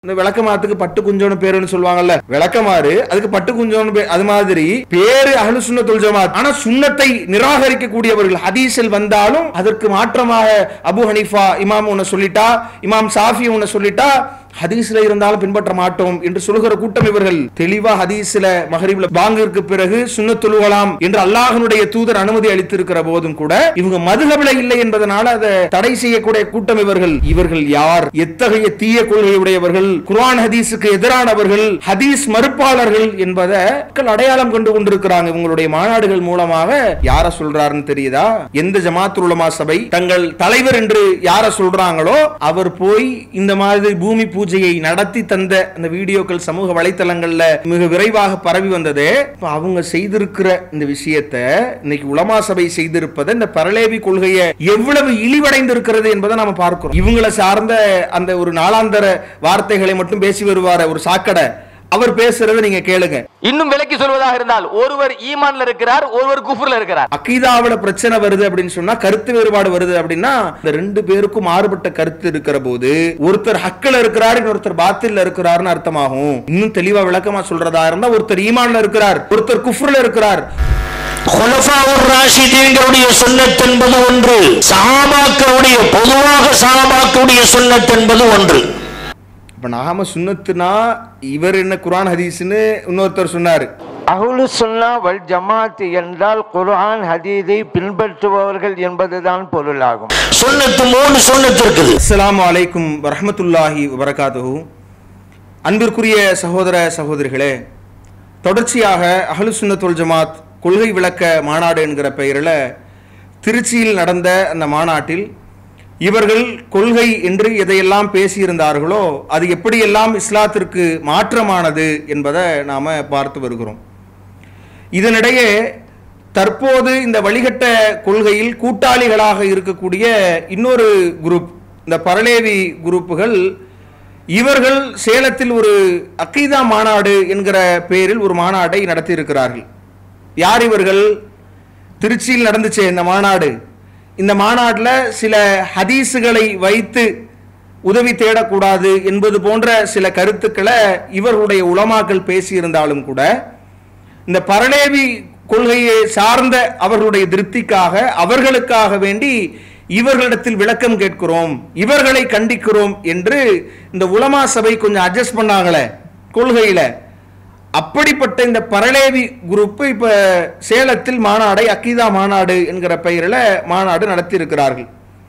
இந்த விளக்கமாத்துக்கு பட்டு குஞ்சோன்னு பேருன்னு சொல்லுவாங்கல்ல விளக்கமாறு அதுக்கு பட்டு குஞ்சோன்னு பேர் அது மாதிரி பேரு அஹ்லு சுன்னத்துல் ஜமாத் ஆனா சுன்னத்தை நிராகரிக்கக்கூடியவர்கள் ஹதீஸில் வந்தாலும் அதற்கு மாற்றமாக அபு ஹனீஃபா இமாம் உன்னை சொல்லிட்டா இமாம் சாஃபி உன்னை சொல்லிட்டா ஹதீஸ்ல இருந்தாலும் பின்பற்ற மாட்டோம் என்று சொல்கிற கூட்டம் இவர்கள் தெளிவா ஹதீஸ்ல மகரிப்ல பாங்கிற்கு பிறகு சுன்னத் தொழுகலாம் என்று அல்லாஹ்வுடைய தூதர் அனுமதி அளித்திருக்கிற போதும் கூட இவங்க மதுகபில இல்லை என்பதனால அதை தடை செய்யக்கூடிய கூட்டம் இவர்கள் இவர்கள் யார் எத்தகைய தீய கொள்கையுடையவர்கள் குர்ஆன் ஹதீஸுக்கு எதிரானவர்கள் ஹதீஸ் மறுப்பாளர்கள் என்பதை மக்கள் அடையாளம் கண்டு கொண்டிருக்கிறாங்க இவங்களுடைய மாநாடுகள் மூலமாக யார சொல்றாருன்னு தெரியுதா எந்த ஜமாத் உலமா சபை தங்கள் தலைவர் என்று யார சொல்றாங்களோ அவர் போய் இந்த மாதிரி பூமி பூஜையை நடத்தி தந்த அந்த வீடியோக்கள் சமூக வலைத்தளங்கள்ல மிக விரைவாக பரவி வந்தது இப்ப அவங்க செய்திருக்கிற இந்த விஷயத்தை இன்னைக்கு உலமா சபை செய்திருப்பதை இந்த பரலேவி கொள்கையை எவ்வளவு இழிவடைந்திருக்கிறது என்பதை நாம பார்க்கிறோம் இவங்களை சார்ந்த அந்த ஒரு நாளாந்தர வார்த்தைகளை மட்டும் பேசி வருவார ஒரு சாக்கடை அவர் பேசுறதை நீங்க கேளுங்க இன்னும் விலக்கி சொல்வதாக இருந்தால் ஒருவர் ஈமான்ல இருக்கிறார் ஒருவர் குஃப்ர்ல இருக்கிறார் அக்கீதாவுல பிரச்சனை வருது அப்படின்னு சொன்னா கருத்து வேறுபாடு வருது அப்படின்னா இந்த ரெண்டு பேருக்கும் மாறுபட்ட கருத்து இருக்கிற போது ஒருத்தர் ஹக்கில் இருக்கிறார் இன்னொருத்தர் பாத்தில்ல இருக்கிறார்னு அர்த்தமாகும் இன்னும் தெளிவா விளக்கமா சொல்றதா இருந்தா ஒருத்தர் ஈமான்ல இருக்கிறார் ஒருத்தர் குஃப்ர்ல இருக்கிறார் ஹுலஃபாவுர் ராஷிதீன்களுடைய சுன்னத் என்பது ஒன்று சஹாபாக்களுடைய பொதுவாக சஹாபாக்களுடைய சுன்னத் என்பது ஒன்று இப்ப நாம சுன்னத்துனா இவர் என்ன குர்ஆன் ஹதீஸ்னு இன்னொருத்தர் சொன்னாரு அஹ்லு சுன்னா வல் ஜமாத் என்றால் குர்ஆன் ஹதீதை பின்பற்றுபவர்கள் என்பதுதான் பொருளாகும் சுன்னத்து மூணு சுன்னத்து இருக்குது அஸ்ஸலாமு அலைக்கும் வரஹ்மத்துல்லாஹி வபரகாத்துஹு அன்பிற்குரிய சகோதர சகோதரிகளே தொடர்ச்சியாக அஹ்லு சுன்னத்துல் ஜமாத் கொள்கை விளக்க மாநாடு என்கிற பெயரில் திருச்சியில் நடந்த அந்த மாநாட்டில் இவர்கள் கொள்கை என்று எதையெல்லாம் பேசியிருந்தார்களோ அது எப்படியெல்லாம் இஸ்லாத்திற்கு மாற்றமானது என்பதை நாம் பார்த்து வருகிறோம் இதனிடையே தற்போது இந்த வழிகட்ட கொள்கையில் கூட்டாளிகளாக இருக்கக்கூடிய இன்னொரு குரூப் இந்த பரலேவி குரூப்புகள் இவர்கள் சேலத்தில் ஒரு அக்கீதா மாநாடு என்கிற பெயரில் ஒரு மாநாட்டை நடத்தியிருக்கிறார்கள் யார் இவர்கள் திருச்சியில் நடந்துச்சு இந்த மாநாடு இந்த மாநாட்டில் சில ஹதீஸுகளை வைத்து உதவி தேடக்கூடாது என்பது போன்ற சில கருத்துக்களை இவர்களுடைய உலமாக்கள் பேசியிருந்தாலும் கூட இந்த பரலேவி கொள்கையை சார்ந்த அவர்களுடைய திருப்திக்காக அவர்களுக்காக வேண்டி இவர்களிடத்தில் விளக்கம் கேட்கிறோம் இவர்களை கண்டிக்கிறோம் என்று இந்த உலமா சபை கொஞ்சம் அட்ஜஸ்ட் பண்ணாங்களே கொள்கையில அப்படிப்பட்ட இந்த பரலேவி குரூப் இப்ப சேலத்தில் மாநாடை அக்கீதா மாநாடு என்கிற பெயரில் மாநாடு நடத்தியிருக்கிறார்கள்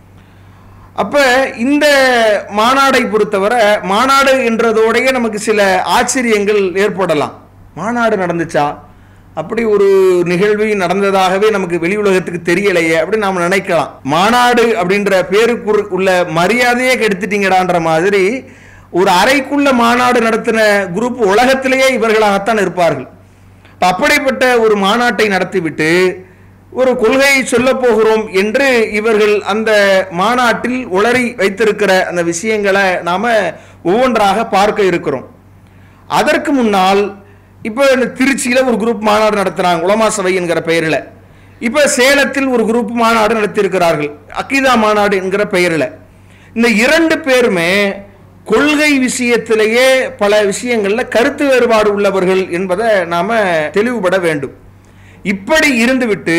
அப்ப இந்த மாநாடை பொறுத்தவரை மாநாடு என்றதோடயே நமக்கு சில ஆச்சரியங்கள் ஏற்படலாம் மாநாடு நடந்துச்சா அப்படி ஒரு நிகழ்வு நடந்ததாகவே நமக்கு வெளி உலகத்துக்கு தெரியலையே அப்படின்னு நாம நினைக்கலாம் மாநாடு அப்படின்ற பேருக்கு உள்ள மரியாதையே கெடுத்துட்டீங்கடான்ற மாதிரி ஒரு அறைக்குள்ள மாநாடு நடத்தின குரூப் உலகத்திலேயே இவர்களாகத்தான் இருப்பார்கள் அப்ப அப்படிப்பட்ட ஒரு மாநாட்டை நடத்திவிட்டு ஒரு கொள்கையை சொல்ல போகிறோம் என்று இவர்கள் அந்த மாநாட்டில் உளறி வைத்திருக்கிற அந்த விஷயங்களை நாம ஒவ்வொன்றாக பார்க்க இருக்கிறோம் அதற்கு முன்னால் இப்போ இந்த திருச்சியில் ஒரு குரூப் மாநாடு நடத்துகிறாங்க உலமா சபை என்கிற பெயரில் இப்போ சேலத்தில் ஒரு குரூப் மாநாடு நடத்தியிருக்கிறார்கள் அக்கீதா மாநாடு என்கிற பெயரில் இந்த இரண்டு பேருமே கொள்கை விஷயத்திலேயே பல விஷயங்களில் கருத்து வேறுபாடு உள்ளவர்கள் என்பதை நாம் தெளிவுபட வேண்டும் இப்படி இருந்துவிட்டு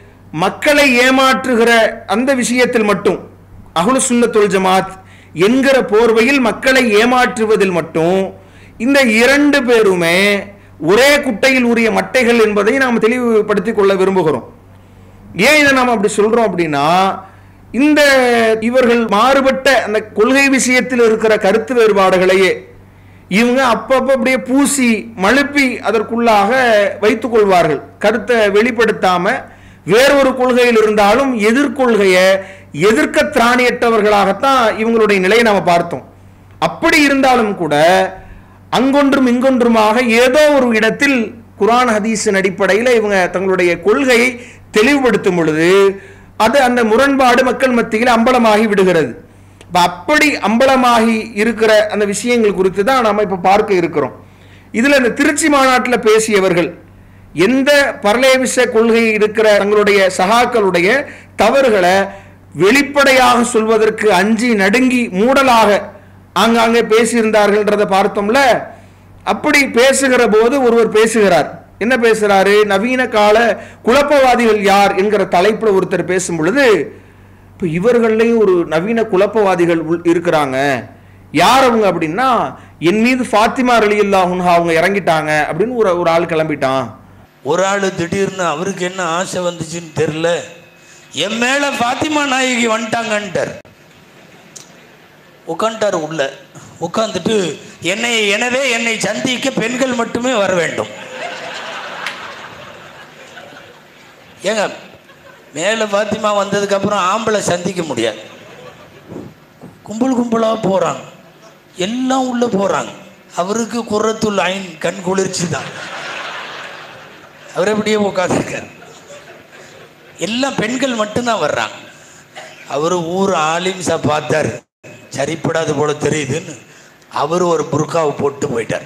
மக்களை ஏமாற்றுகிற அந்த விஷயத்தில் மட்டும் அகுலு சுன்னத்துல் ஜமாத் என்கிற போர்வையில் மக்களை ஏமாற்றுவதில் மட்டும் இந்த இரண்டு பேருமே ஒரே குட்டையில் உரிய மட்டைகள் என்பதை நாம் தெளிவுபடுத்திக் கொள்ள விரும்புகிறோம் ஏன் இதை நாம் அப்படி சொல்றோம் அப்படின்னா இந்த இவர்கள் மாறுபட்ட அந்த கொள்கை விஷயத்தில் இருக்கிற கருத்து வேறுபாடுகளையே இவங்க அப்பப்போ அப்படியே பூசி மழுப்பி அதற்குள்ளாக வைத்துக் கொள்வார்கள் கருத்தை வெளிப்படுத்தாம வேறொரு கொள்கையில் இருந்தாலும் எதிர்கொள்கையை எதிர்க்க திராணியற்றவர்களாகத்தான் இவங்களுடைய நிலையை நாம் பார்த்தோம் அப்படி இருந்தாலும் கூட அங்கொன்றும் இங்கொன்றுமாக ஏதோ ஒரு இடத்தில் குரான் ஹதீஸின் அடிப்படையில் இவங்க தங்களுடைய கொள்கையை தெளிவுபடுத்தும் பொழுது அது அந்த முரண்பாடு மக்கள் மத்தியில் அம்பலமாகி விடுகிறது அப்ப அப்படி அம்பலமாகி இருக்கிற அந்த விஷயங்கள் குறித்து தான் நாம இப்ப பார்க்க இருக்கிறோம் இதுல இந்த திருச்சி மாநாட்டில் பேசியவர்கள் எந்த பரலேவிச கொள்கை இருக்கிற தங்களுடைய சகாக்களுடைய தவறுகளை வெளிப்படையாக சொல்வதற்கு அஞ்சி நடுங்கி மூடலாக ஆங்காங்கே பேசியிருந்தார்கள்ன்றதை பார்த்தோம்ல அப்படி பேசுகிற போது ஒருவர் பேசுகிறார் என்ன பேசுறாரு நவீன கால குழப்பவாதிகள் யார் என்கிற தலைப்புல ஒருத்தர் பேசும் பொழுது இப்போ இவர்கள்லையும் ஒரு நவீன குழப்பவாதிகள் உள்- இருக்கிறாங்க யார் அவங்க அப்படின்னா என் மீது ஃபாத்திமா ரலியல்லாஹு அவங்க இறங்கிட்டாங்க அப்படின்னு ஒரு ஒரு ஆள் கிளம்பிட்டான் ஒரு ஆள் திடீர்னு அவருக்கு என்ன ஆசை வந்துச்சுன்னு தெரில என் மேலே ஃபாத்திமா நாயகி வந்துட்டாங்கன்ட்டார் உட்காந்துட்டார் உள்ள உட்காந்துட்டு என்னை எனவே என்னை சந்திக்க பெண்கள் மட்டுமே வர வேண்டும் ஏங்க மேலே ஃபாத்திமா வந்ததுக்கப்புறம் ஆம்பளை சந்திக்க முடியாது கும்பல் கும்பலாக போகிறாங்க எல்லாம் உள்ளே போகிறாங்க அவருக்கு குர்ரத்துல் ஐன் கண் குளிர்ச்சி தான் அவர் அப்படியே உட்காந்துருக்கார் எல்லாம் பெண்கள் மட்டும்தான் வர்றாங்க அவர் ஊர் ஆலிம்ஸை பார்த்தார் சரிப்படாது போல தெரியுதுன்னு அவர் ஒரு புர்காவை போட்டு போயிட்டார்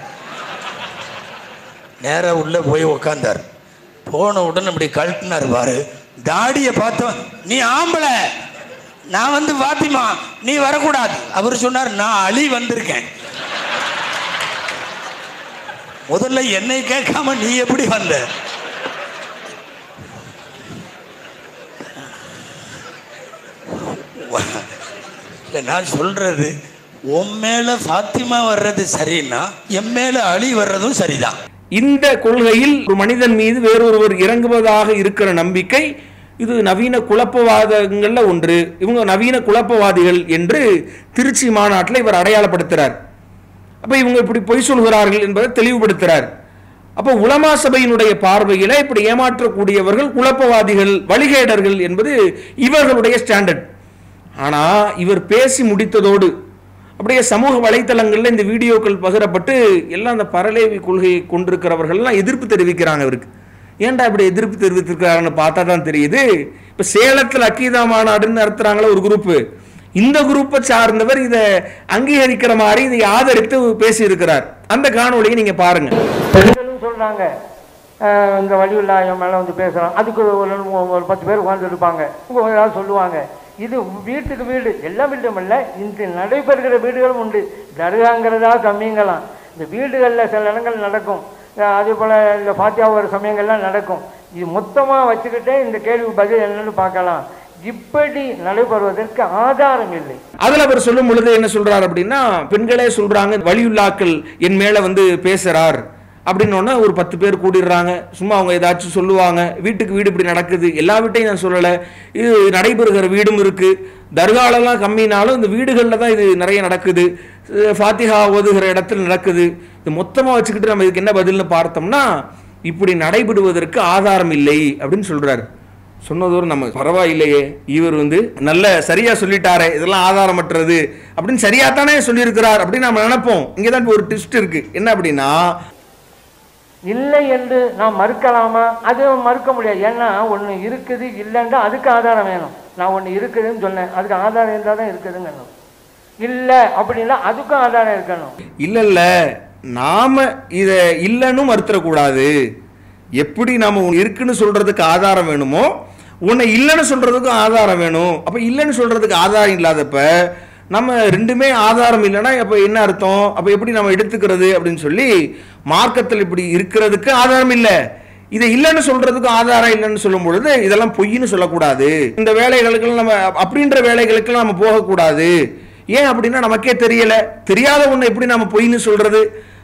நேராக உள்ளே போய் உக்காந்தார் போன உடனே அப்படி கழட்டினார் பாரு தாடியை பார்த்தோம் நீ ஆம்பளை நான் வந்து பாத்திமா நீ வரக்கூடாது அவர் சொன்னார் நான் அலி வந்திருக்கேன் முதல்ல என்னை கேட்காம நீ எப்படி வந்த இல்லை நான் சொல்றது உன் மேல ஃபாத்திமா வர்றது சரின்னா என் மேல அலி வர்றதும் சரிதான் இந்த கொள்கையில் ஒரு மனிதன் மீது வேறொருவர் இறங்குவதாக இருக்கிற நம்பிக்கை இது நவீன குழப்பவாதங்கள்ல ஒன்று இவங்க நவீன குழப்பவாதிகள் என்று திருச்சி மாநாட்டில் இவர் அடையாளப்படுத்துறார் அப்ப இவங்க இப்படி பொய் சொல்கிறார்கள் என்பதை தெளிவுபடுத்துறார் அப்போ உலமா சபையினுடைய பார்வையில இப்படி ஏமாற்றக்கூடியவர்கள் குழப்பவாதிகள் வழிகேடர்கள் என்பது இவர்களுடைய ஸ்டாண்டர்ட் ஆனா இவர் பேசி முடித்ததோடு அப்படியே சமூக வலைத்தளங்கள்ல இந்த வீடியோக்கள் பகிரப்பட்டு எல்லாம் அந்த பரலேவி கொள்கையை கொண்டிருக்கிறவர்கள்லாம் எதிர்ப்பு தெரிவிக்கிறாங்க இவருக்கு ஏன்டா இப்படி எதிர்ப்பு தெரிவித்திருக்கிறாங்கன்னு பார்த்தா தான் தெரியுது இப்ப சேலத்தில் அக்கீதா மாநாடுன்னு நடத்துறாங்களே ஒரு குரூப் இந்த குரூப்பை சார்ந்தவர் இதை அங்கீகரிக்கிற மாதிரி இதை ஆதரித்து பேசியிருக்கிறார் அந்த காணொளியை நீங்க பாருங்க பெண்களும் சொல்றாங்க அஹ் இந்த வழியுல்லா என் மேலே வந்து பேசுகிறான் அதுக்கு ஒரு ரெண்டு மூணு- ஒரு பத்து பேர் உட்கார்ந்து இருப்பாங்க இவங்க ஏதாவது சொல்லுவாங்க இது வீட்டுக்கு வீடு எல்லா வீடும் இல்லை இன்று நடைபெறுகிற வீடுகளும் உண்டு தர்காங்கிறதா கம்மிங்கலாம் இந்த வீடுகளில் சில இடங்கள் நடக்கும் அஹ் அதே போல் இந்த ஃபாத்தியா ஒரு சமயங்கள்லாம் நடக்கும் இது மொத்தமாக வச்சுக்கிட்டே இந்த கேள்வி பதில் என்னன்னு பார்க்கலாம் இப்படி நடைபெறுவதற்கு ஆதாரம் இல்லை அதுல அவர் சொல்லும் பொழுது என்ன சொல்றார் அப்படின்னா பெண்களே சொல்றாங்க வழியுல்லாக்கள் என் மேல வந்து பேசுறார் அப்படின்னு உடனே ஒரு பத்து பேர் கூடிடுறாங்க சும்மா அவங்க ஏதாச்சும் சொல்லுவாங்க வீட்டுக்கு வீடு இப்படி நடக்குது எல்லா வீட்டையும் நான் சொல்லலை இது நடைபெறுகிற வீடும் இருக்கு தர்காலெல்லாம் கம்மினாலும் இந்த வீடுகளில் தான் இது நிறைய நடக்குது இது ஃபாத்திஹா ஓதுகிற இடத்துல நடக்குது இது மொத்தமாக வச்சுக்கிட்டு நம்ம இதுக்கு என்ன பதில்னு பார்த்தோம்னா இப்படி நடைபெறுவதற்கு ஆதாரம் இல்லை அப்படின்னு சொல்றாரு சொன்னதோடு நம்ம பரவாயில்லையே இவர் வந்து நல்ல சரியா சொல்லிட்டாரே இதெல்லாம் ஆதாரமற்றது அப்படின்னு சரியா தானே சொல்லியிருக்கிறார் அப்படின்னு நம்ம நினைப்போம் இங்கே தான் ஒரு ட்விஸ்ட் இருக்கு என்ன அப்படின்னா இல்லை என்று நாம் மறுக்கலாமா அது மறுக்க முடியாது ஏன்னா ஒன்று இருக்குது இல்லைன்னா அதுக்கு ஆதாரம் வேணும் நான் ஒன்று இருக்குதுன்னு சொன்னேன் அதுக்கு ஆதாரம் இருந்தால் தான் இருக்குதுங்கணும் இல்லை அப்படின்னா அதுக்கும் ஆதாரம் இருக்கணும் இல்ல இல்ல நாம இத இல்லைன்னு மறுத்துறக்கூடாது எப்படி நாம உன் இருக்குன்னு சொல்றதுக்கு ஆதாரம் வேணுமோ உன்னை இல்லைன்னு சொல்றதுக்கும் ஆதாரம் வேணும் அப்ப இல்லைன்னு சொல்றதுக்கு ஆதாரம் இல்லாதப்ப நம்ம ரெண்டுமே ஆதாரம் இல்லைன்னா அப்ப என்ன அர்த்தம் அப்ப எப்படி நம்ம எடுத்துக்கிறது அப்படின்னு சொல்லி மார்க்கத்தில் இப்படி இருக்கிறதுக்கு ஆதாரம் இல்லை இதை இல்லைன்னு சொல்றதுக்கு ஆதாரம் இல்லைன்னு சொல்லும் பொழுது இதெல்லாம் பொய்ன்னு சொல்லக்கூடாது இந்த வேலைகளுக்கு நம்ம அப்படின்ற வேலைகளுக்கு நம்ம போகக்கூடாது ஏன் அப்படின்னா நமக்கே தெரியல தெரியாத ஒண்ணு எப்படி நம்ம பொய்ன்னு சொல்றது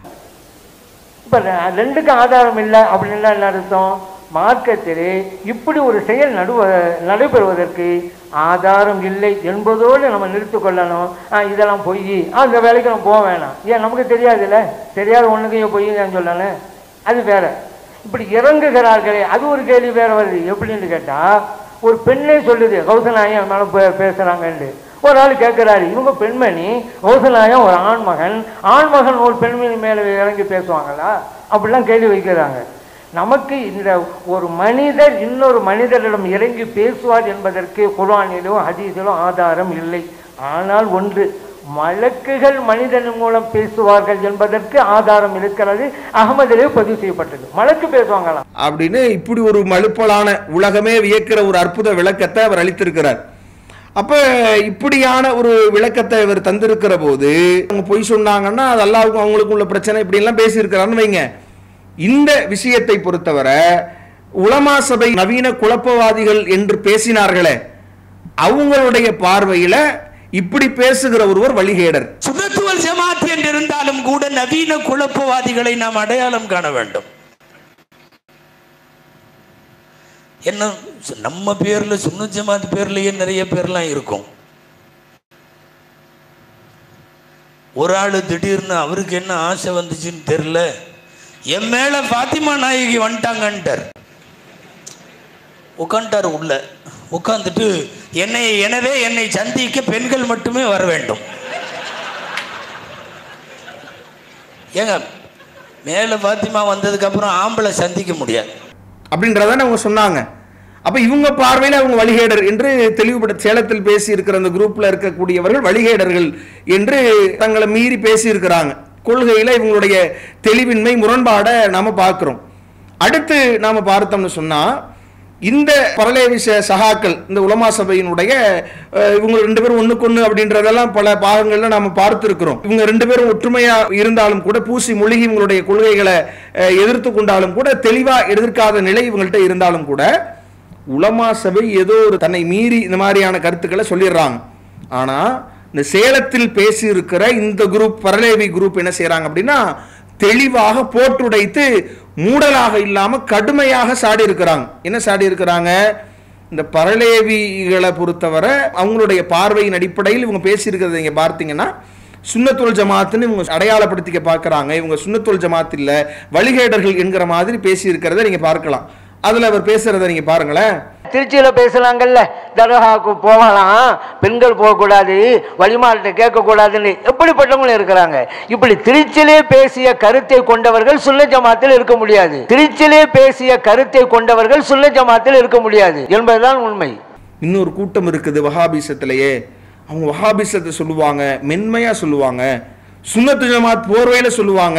இப்போ ரெண்டுக்கும் ஆதாரம் இல்லை அப்படின்னா என்ன அர்த்தம் மார்க்கத்திலே இப்படி ஒரு செயல் நடுவ நடைபெறுவதற்கு ஆதாரம் இல்லை என்பதோடு நம்ம நிறுத்தி கொள்ளணும் ஆ, இதெல்லாம் பொய் அந்த வேலைக்கு நம்ம போக வேணாம் ஏன் நமக்கு தெரியாதுல்ல தெரியாத ஒன்றுக்கு ஏன் பொய் நான் சொல்லணும் அது வேற இப்படி இறங்குகிறார்களே அது ஒரு கேள்வி வேற வருது எப்படின்னு கேட்டால் ஒரு பெண்ணே சொல்லுது கௌசநாயம் மேலே பே பேசுகிறாங்கன்ட்டு ஒரு ஆள் கேட்குறாரு இவங்க பெண்மணி கௌசநாயம் ஒரு ஆண்மகன் ஆண்மகன் ஒரு பெண்மணி மேலே இறங்கி பேசுவாங்களா அப்படிலாம் கேள்வி வைக்கிறாங்க நமக்கு இந்த ஒரு மனிதர் இன்னொரு மனிதரிடம் இறங்கி பேசுவார் என்பதற்கு குர்ஆனிலோ ஹதீஸிலோ ஆதாரம் இல்லை ஆனால் ஒன்று மலக்குகள் மனிதன் மூலம் பேசுவார்கள் என்பதற்கு ஆதாரம் இருக்கிறது அகமதிலே பதிவு செய்யப்பட்டது மலக்கு பேசுவாங்களாம் அப்படின்னு இப்படி ஒரு மழுப்பலான உலகமே வியக்கிற ஒரு அற்புத விளக்கத்தை அவர் அளித்திருக்கிறார் அப்ப இப்படியான ஒரு விளக்கத்தை இவர் தந்திருக்கிற போது அவங்க பொய் சொன்னாங்கன்னா அது அல்லாவுக்கும் அவங்களுக்கும் உள்ள பிரச்சனை இப்படி எல்லாம் பேசியிருக்கிறான்னு வைங்க இந்த விஷயத்தை பொறுத்தவரை உலமா சபை நவீன குழப்பவாதிகள் என்று பேசினார்களே அவங்களுடைய பார்வையில இப்படி பேசுகிற ஒருவர் வழிகேடர் சுதத்துவல் ஜமாத் என்று இருந்தாலும் கூட நவீன குழப்பவாதிகளை நாம் அடையாளம் காண வேண்டும் என்ன நம்ம பேர்ல சுன்னு ஜமாத் பேர்லயே நிறைய பேர்லாம் இருக்கும் ஒரு ஆளு திடீர்னு அவருக்கு என்ன ஆசை வந்துச்சுன்னு தெரியல என் மேல பாத்திமா நாயகி வந்துட்டாங்கன்ட்டார் உட்காந்துட்டார் உள்ள உட்காந்துட்டு என்னை எனவே என்னை சந்திக்க பெண்கள் மட்டுமே வர வேண்டும் ஏங்க மேலே பாத்திமா வந்ததுக்கு அப்புறம் ஆம்பளை சந்திக்க முடியாது அப்படின்றதானே அவங்க சொன்னாங்க அப்ப இவங்க பார்வையில அவங்க வழிகேடர் என்று தெளிவுபட சேலத்தில் பேசி இருக்கிற அந்த குரூப்ல இருக்கக்கூடியவர்கள் வழிகேடர்கள் என்று தங்களை மீறி பேசி இருக்கிறாங்க கொள்கையில இவங்களுடைய தெளிவின்மை முரண்பாடை நாம பார்க்கிறோம் அடுத்து நாம பார்த்தோம்னு சொன்னா இந்த பரலேவிச சகாக்கள் இந்த உலமா சபையினுடைய அஹ், இவங்க ரெண்டு பேரும் ஒண்ணுக்கு ஒண்ணு அப்படின்றதெல்லாம் பல பாகங்கள்ல நாம பார்த்திருக்கிறோம் இவங்க ரெண்டு பேரும் ஒற்றுமையா இருந்தாலும் கூட பூசி மொழிகி இவங்களுடைய கொள்கைகளை அஹ், எதிர்த்து கொண்டாலும் கூட தெளிவா எதிர்க்காத நிலை இவங்கள்ட்ட இருந்தாலும் கூட உலமா சபை ஏதோ ஒரு தன்னை மீறி இந்த மாதிரியான கருத்துக்களை சொல்லிடுறாங்க ஆனா இந்த சேலத்தில் பேசி இருக்கிற இந்த குரூப் பரலேவி குரூப் என்ன செய்றாங்க அப்படின்னா தெளிவாக போட்டுடைத்து மூடலாக இல்லாம கடுமையாக சாடி இருக்கிறாங்க என்ன சாடி இருக்கிறாங்க இந்த பரலேவிகளை பொறுத்தவரை அவங்களுடைய பார்வையின் அடிப்படையில் இவங்க பேசியிருக்கிறத நீங்க பார்த்தீங்கன்னா சுன்னத்துல் ஜமாத்துன்னு இவங்க அடையாளப்படுத்திக்க பார்க்கறாங்க இவங்க சுன்னத்துல் ஜமாத் இல்ல வழிகேடர்கள் என்கிற மாதிரி பேசி இருக்கிறத நீங்க பார்க்கலாம் அதுல அவர் பேசுறத நீங்க பாருங்களேன் திருச்சியில பேசுனாங்கல்ல தர்காவுக்கு போகலாம் பெண்கள் போகக்கூடாது வழிமாறிட்ட கேட்கக்கூடாதுன்னு எப்படிப்பட்டவங்களும் இருக்கிறாங்க இப்படி திருச்சியிலே பேசிய கருத்தை கொண்டவர்கள் சுல்ல ஜமாத்தில் இருக்க முடியாது திருச்சியிலே பேசிய கருத்தை கொண்டவர்கள் சுல்ல ஜமாத்தில் இருக்க முடியாது என்பதுதான் உண்மை இன்னொரு கூட்டம் இருக்குது வஹாபிசத்திலேயே அவங்க வஹாபிசத்தை சொல்லுவாங்க மென்மையா சொல்லுவாங்க சுன்னத்து ஜமாத் போர்வையில சொல்லுவாங்க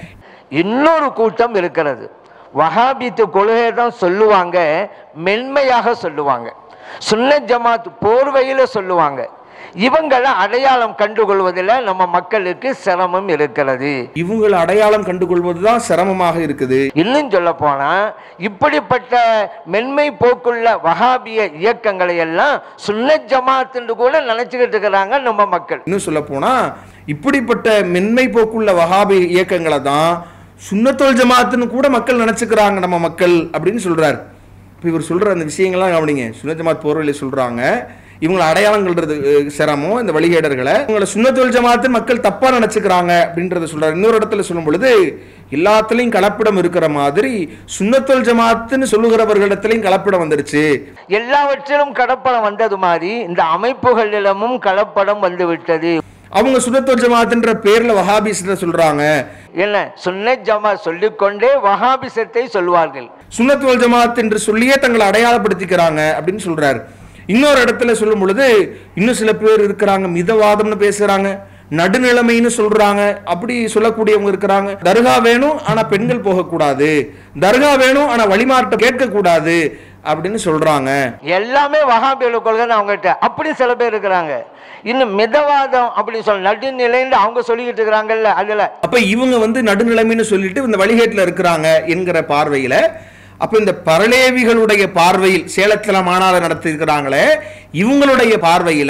இன்னொரு கூட்டம் இருக்கிறது வஹாபித்து கொள்கையை தான் சொல்லுவாங்க மென்மையாக சொல்லுவாங்க சுன்னத் ஜமாத் போர்வையில் சொல்லுவாங்க இவங்களை அடையாளம் கண்டுகொள்வதில் நம்ம மக்களுக்கு சிரமம் இருக்கிறது இவங்களை அடையாளம் கண்டுகொள்வதுதான் சிரமமாக இருக்குது இன்னும் சொல்ல போனா இப்படிப்பட்ட மென்மை போக்குள்ள வஹாபிய இயக்கங்களை எல்லாம் சுன்னத் ஜமாத் என்று கூட நினைச்சுக்கிட்டு இருக்கிறாங்க நம்ம மக்கள் இன்னும் சொல்ல போனா இப்படிப்பட்ட மென்மை போக்குள்ள வஹாபி இயக்கங்களை தான் சுன்னத்துல் ஜமாத்துன்னு கூட மக்கள் நினைச்சுக்கிறாங்க நம்ம மக்கள் அப்படின்னு சொல்றாரு இப்போ இவர் சொல்ற அந்த விஷயங்கள்லாம் கவனிங்க சுன்னத் ஜமாத் போர்வையில சொல்றாங்க இவங்களை அடையாளம் கொள்றது அஹ், சிரமம் இந்த வழிகேடர்களை இவங்களை சுன்னத்துல் ஜமாத்து மக்கள் தப்பா நினைச்சுக்கிறாங்க அப்படின்றத சொல்றாரு இன்னொரு இடத்துல சொல்லும் பொழுது எல்லாத்துலயும் கலப்படம் இருக்கிற மாதிரி சுன்னத்துல் ஜமாத்துன்னு சொல்லுகிறவர்களிடத்திலையும் கலப்படம் வந்துருச்சு எல்லாவற்றிலும் கலப்படம் வந்தது மாதிரி இந்த அமைப்புகளிடமும் கலப்படம் வந்து விட்டது அவங்க சுன்னத்துல் ஜமாத்துன்ற பேர்ல வஹாபிஸ்ல சொல்றாங்க என்ன சுன்னத் ஜமா சொல்லிக்கொண்டே வஹாபிசத்தை சொல்வார்கள் சுன்னத் வல் ஜமாத் என்று சொல்லியே தங்களை அடையாளப்படுத்திக்கிறாங்க அப்படின்னு சொல்றாரு இன்னொரு இடத்துல சொல்லும் பொழுது இன்னும் சில பேர் இருக்கிறாங்க மிதவாதம்னு பேசுறாங்க நடுநிலைமைன்னு சொல்றாங்க அப்படி சொல்லக்கூடியவங்க இருக்கிறாங்க தர்கா வேணும் ஆனா பெண்கள் போகக்கூடாது தர்கா வேணும் ஆனா வழிமாற்றம் கேட்கக்கூடாது அப்படின்னு சொல்றாங்க எல்லாமே வஹாபியோட கொள்கை அவங்ககிட்ட அப்படி சில பேர் இருக்கிறாங்க இன்னும் மிதவாதம் அப்படின்னு சொல்ல நடுநிலைன்னு அவங்க சொல்லிக்கிட்டு இருக்கிறாங்கல்ல அதுல அப்ப இவங்க வந்து நடுநிலைமைன்னு சொல்லிட்டு இந்த வழிகேட்டில் இருக்கிறாங்க என்கிற பார்வையில அப்ப இந்த பரலேவிகளுடைய பார்வையில் சேலத்துல மாநாடு நடத்திருக்கிறாங்களே இவங்களுடைய பார்வையில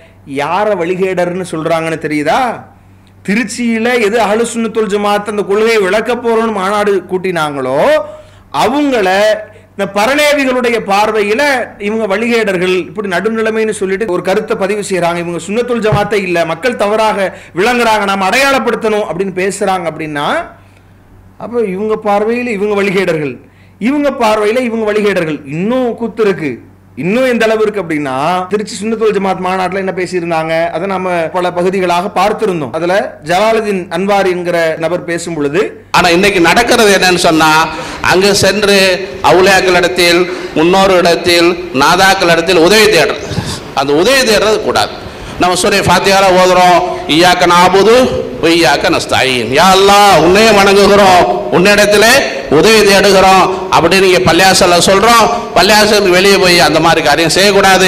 யார வழிகேடர்னு சொல்றாங்கன்னு தெரியுதா திருச்சியில எது அஹ்லு சுன்னத்துல் ஜமாத் அந்த கொள்கையை விளக்க போறோம்னு மாநாடு கூட்டினாங்களோ அவங்கள இந்த பரலேவிகளுடைய பார்வையில இவங்க வழிகேடர்கள் இப்படி நடுநிலைமைன்னு சொல்லிட்டு ஒரு கருத்தை பதிவு செய்றாங்க இவங்க சுன்னத்துல் ஜமாத்தை இல்ல மக்கள் தவறாக விளங்குறாங்க நாம அடையாளப்படுத்தணும் அப்படின்னு பேசுறாங்க அப்படின்னா அப்போ இவங்க பார்வையில் இவங்க வழிகேடர்கள் இவங்க பார்வையில இவங்க வழிகேடர்கள் இன்னும் கூத்து இருக்கு இன்னும் எந்த அளவு இருக்கு அப்படின்னா திருச்சி சுன்னத்துல் ஜமாத் மாநாட்டில் என்ன பேசியிருந்தாங்க அதை நம்ம பல பகுதிகளாக பார்த்திருந்தோம் அதுல ஜலாலுதீன் அன்வார் என்கிற நபர் பேசும் பொழுது ஆனா இன்னைக்கு நடக்கிறது என்னன்னு சொன்னா அங்கு சென்று அவுளியாக்களிடத்தில் முன்னோர்களிடத்தில் நாதாக்களிடத்தில் உதவி தேடுறது அந்த உதவி தேடுறது கூடாது நம்ம சூரிய ஃபாத்தியார ஓதுறோம் ஈயாக்க நாபுது ஒய்யாக்க நஸ்தாயின் யா அல்லாஹ் உன்னையே வணங்குகிறோம் உன்னிடத்திலே உதவி தேடுகிறோம் அப்படின்னு நீங்க பள்ளியாசல சொல்றோம் பள்ளியாசலுக்கு வெளியே போய் அந்த மாதிரி காரியம் செய்யக்கூடாது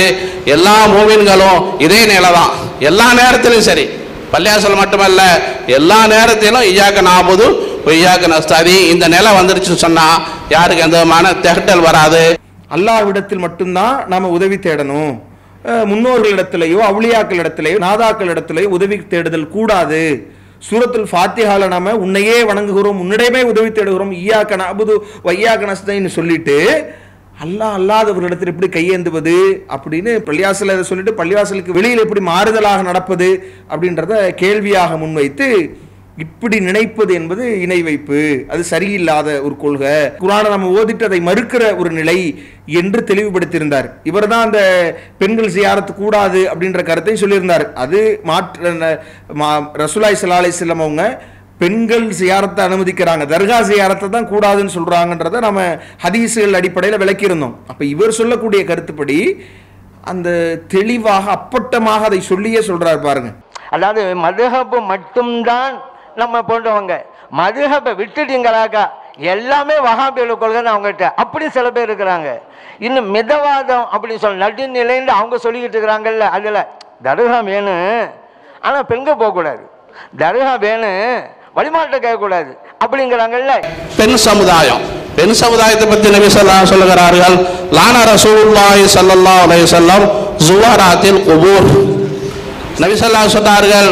எல்லா மூவின்களும் இதே நிலை தான் எல்லா நேரத்திலும் சரி பள்ளியாசல் மட்டுமல்ல எல்லா நேரத்திலும் ஐயாக்க நாபுது ஐயாக்க நஸ்தாதி இந்த நிலை வந்துருச்சுன்னு சொன்னா யாருக்கு எந்த விதமான திகட்டல் வராது அல்லாஹ்விடத்தில் மட்டும்தான் நாம உதவி தேடணும் அஹ் முன்னோர்களிடத்திலேயோ அவுளியாக்களிடத்திலேயோ நாதாக்களிடத்திலேயோ உதவி தேடுதல் கூடாது சூரத்துல் ஃபாத்திஹால நாம உன்னையே வணங்குகிறோம் உன்னிடமே உதவி தேடுகிறோம் ஈயாக்க நபுது வையாக்க நஸ்தைன்னு சொல்லிட்டு அல்லாஹ் அல்லாதவர்களிடத்தில் எப்படி கையேந்துவது அப்படின்னு பள்ளிவாசல இதை சொல்லிட்டு பள்ளிவாசலுக்கு வெளியில் எப்படி மாறுதலாக நடப்பது அப்படின்றத கேள்வியாக முன்வைத்து இப்படி நினைப்பது என்பது இணை வைப்பு அது சரியில்லாத ஒரு கொள்கை குரானை நம்ம ஓதிட்டு அதை மறுக்கிற ஒரு நிலை என்று தெளிவுபடுத்தியிருந்தார் இவர் தான் அந்த பெண்கள் சியாரத்து கூடாது அப்படின்ற கருத்தை சொல்லியிருந்தார் அது மாற்று மா- ரசூலாய் சல்லா அலிஸ்லாம் அவங்க பெண்கள் சியாரத்தை அனுமதிக்கிறாங்க தர்கா சியாரத்தை தான் கூடாதுன்னு சொல்றாங்கன்றதை நம்ம ஹதீஸுகள் அடிப்படையில் விளக்கியிருந்தோம் அப்ப இவர் சொல்லக்கூடிய கருத்துப்படி அந்த தெளிவாக அப்பட்டமாக அதை சொல்லியே சொல்றார் பாருங்க அதாவது மதுஹபு மட்டும்தான் நம்ம போன்றவங்க மதுஹபை விட்டுட்டீங்களாக்கா எல்லாமே வகாபியல் கொள்கைன்னு அவங்ககிட்ட அப்படி சில பேர் இருக்கிறாங்க இன்னும் மிதவாதம் அப்படின்னு சொல்ல நடுநிலைன்னு அவங்க சொல்லிக்கிட்டு இருக்கிறாங்கல்ல அதில் தர்கா வேணும் ஆனால் பெண்கள் போகக்கூடாது தர்கா வேணும் வழிமாட்ட கேட்கக்கூடாது அப்படிங்கிறாங்கல்ல பெண் சமுதாயம் பெண் சமுதாயத்தை பத்தி நபி ஸல்லல்லாஹு சொல்லுகிறார்கள் லான ரசூலுல்லாஹி ஸல்லல்லாஹு அலைஹி வஸல்லம் ஜுவாராத்தில் குபூர் நபி ஸல்லல்லாஹு சொன்னார்கள்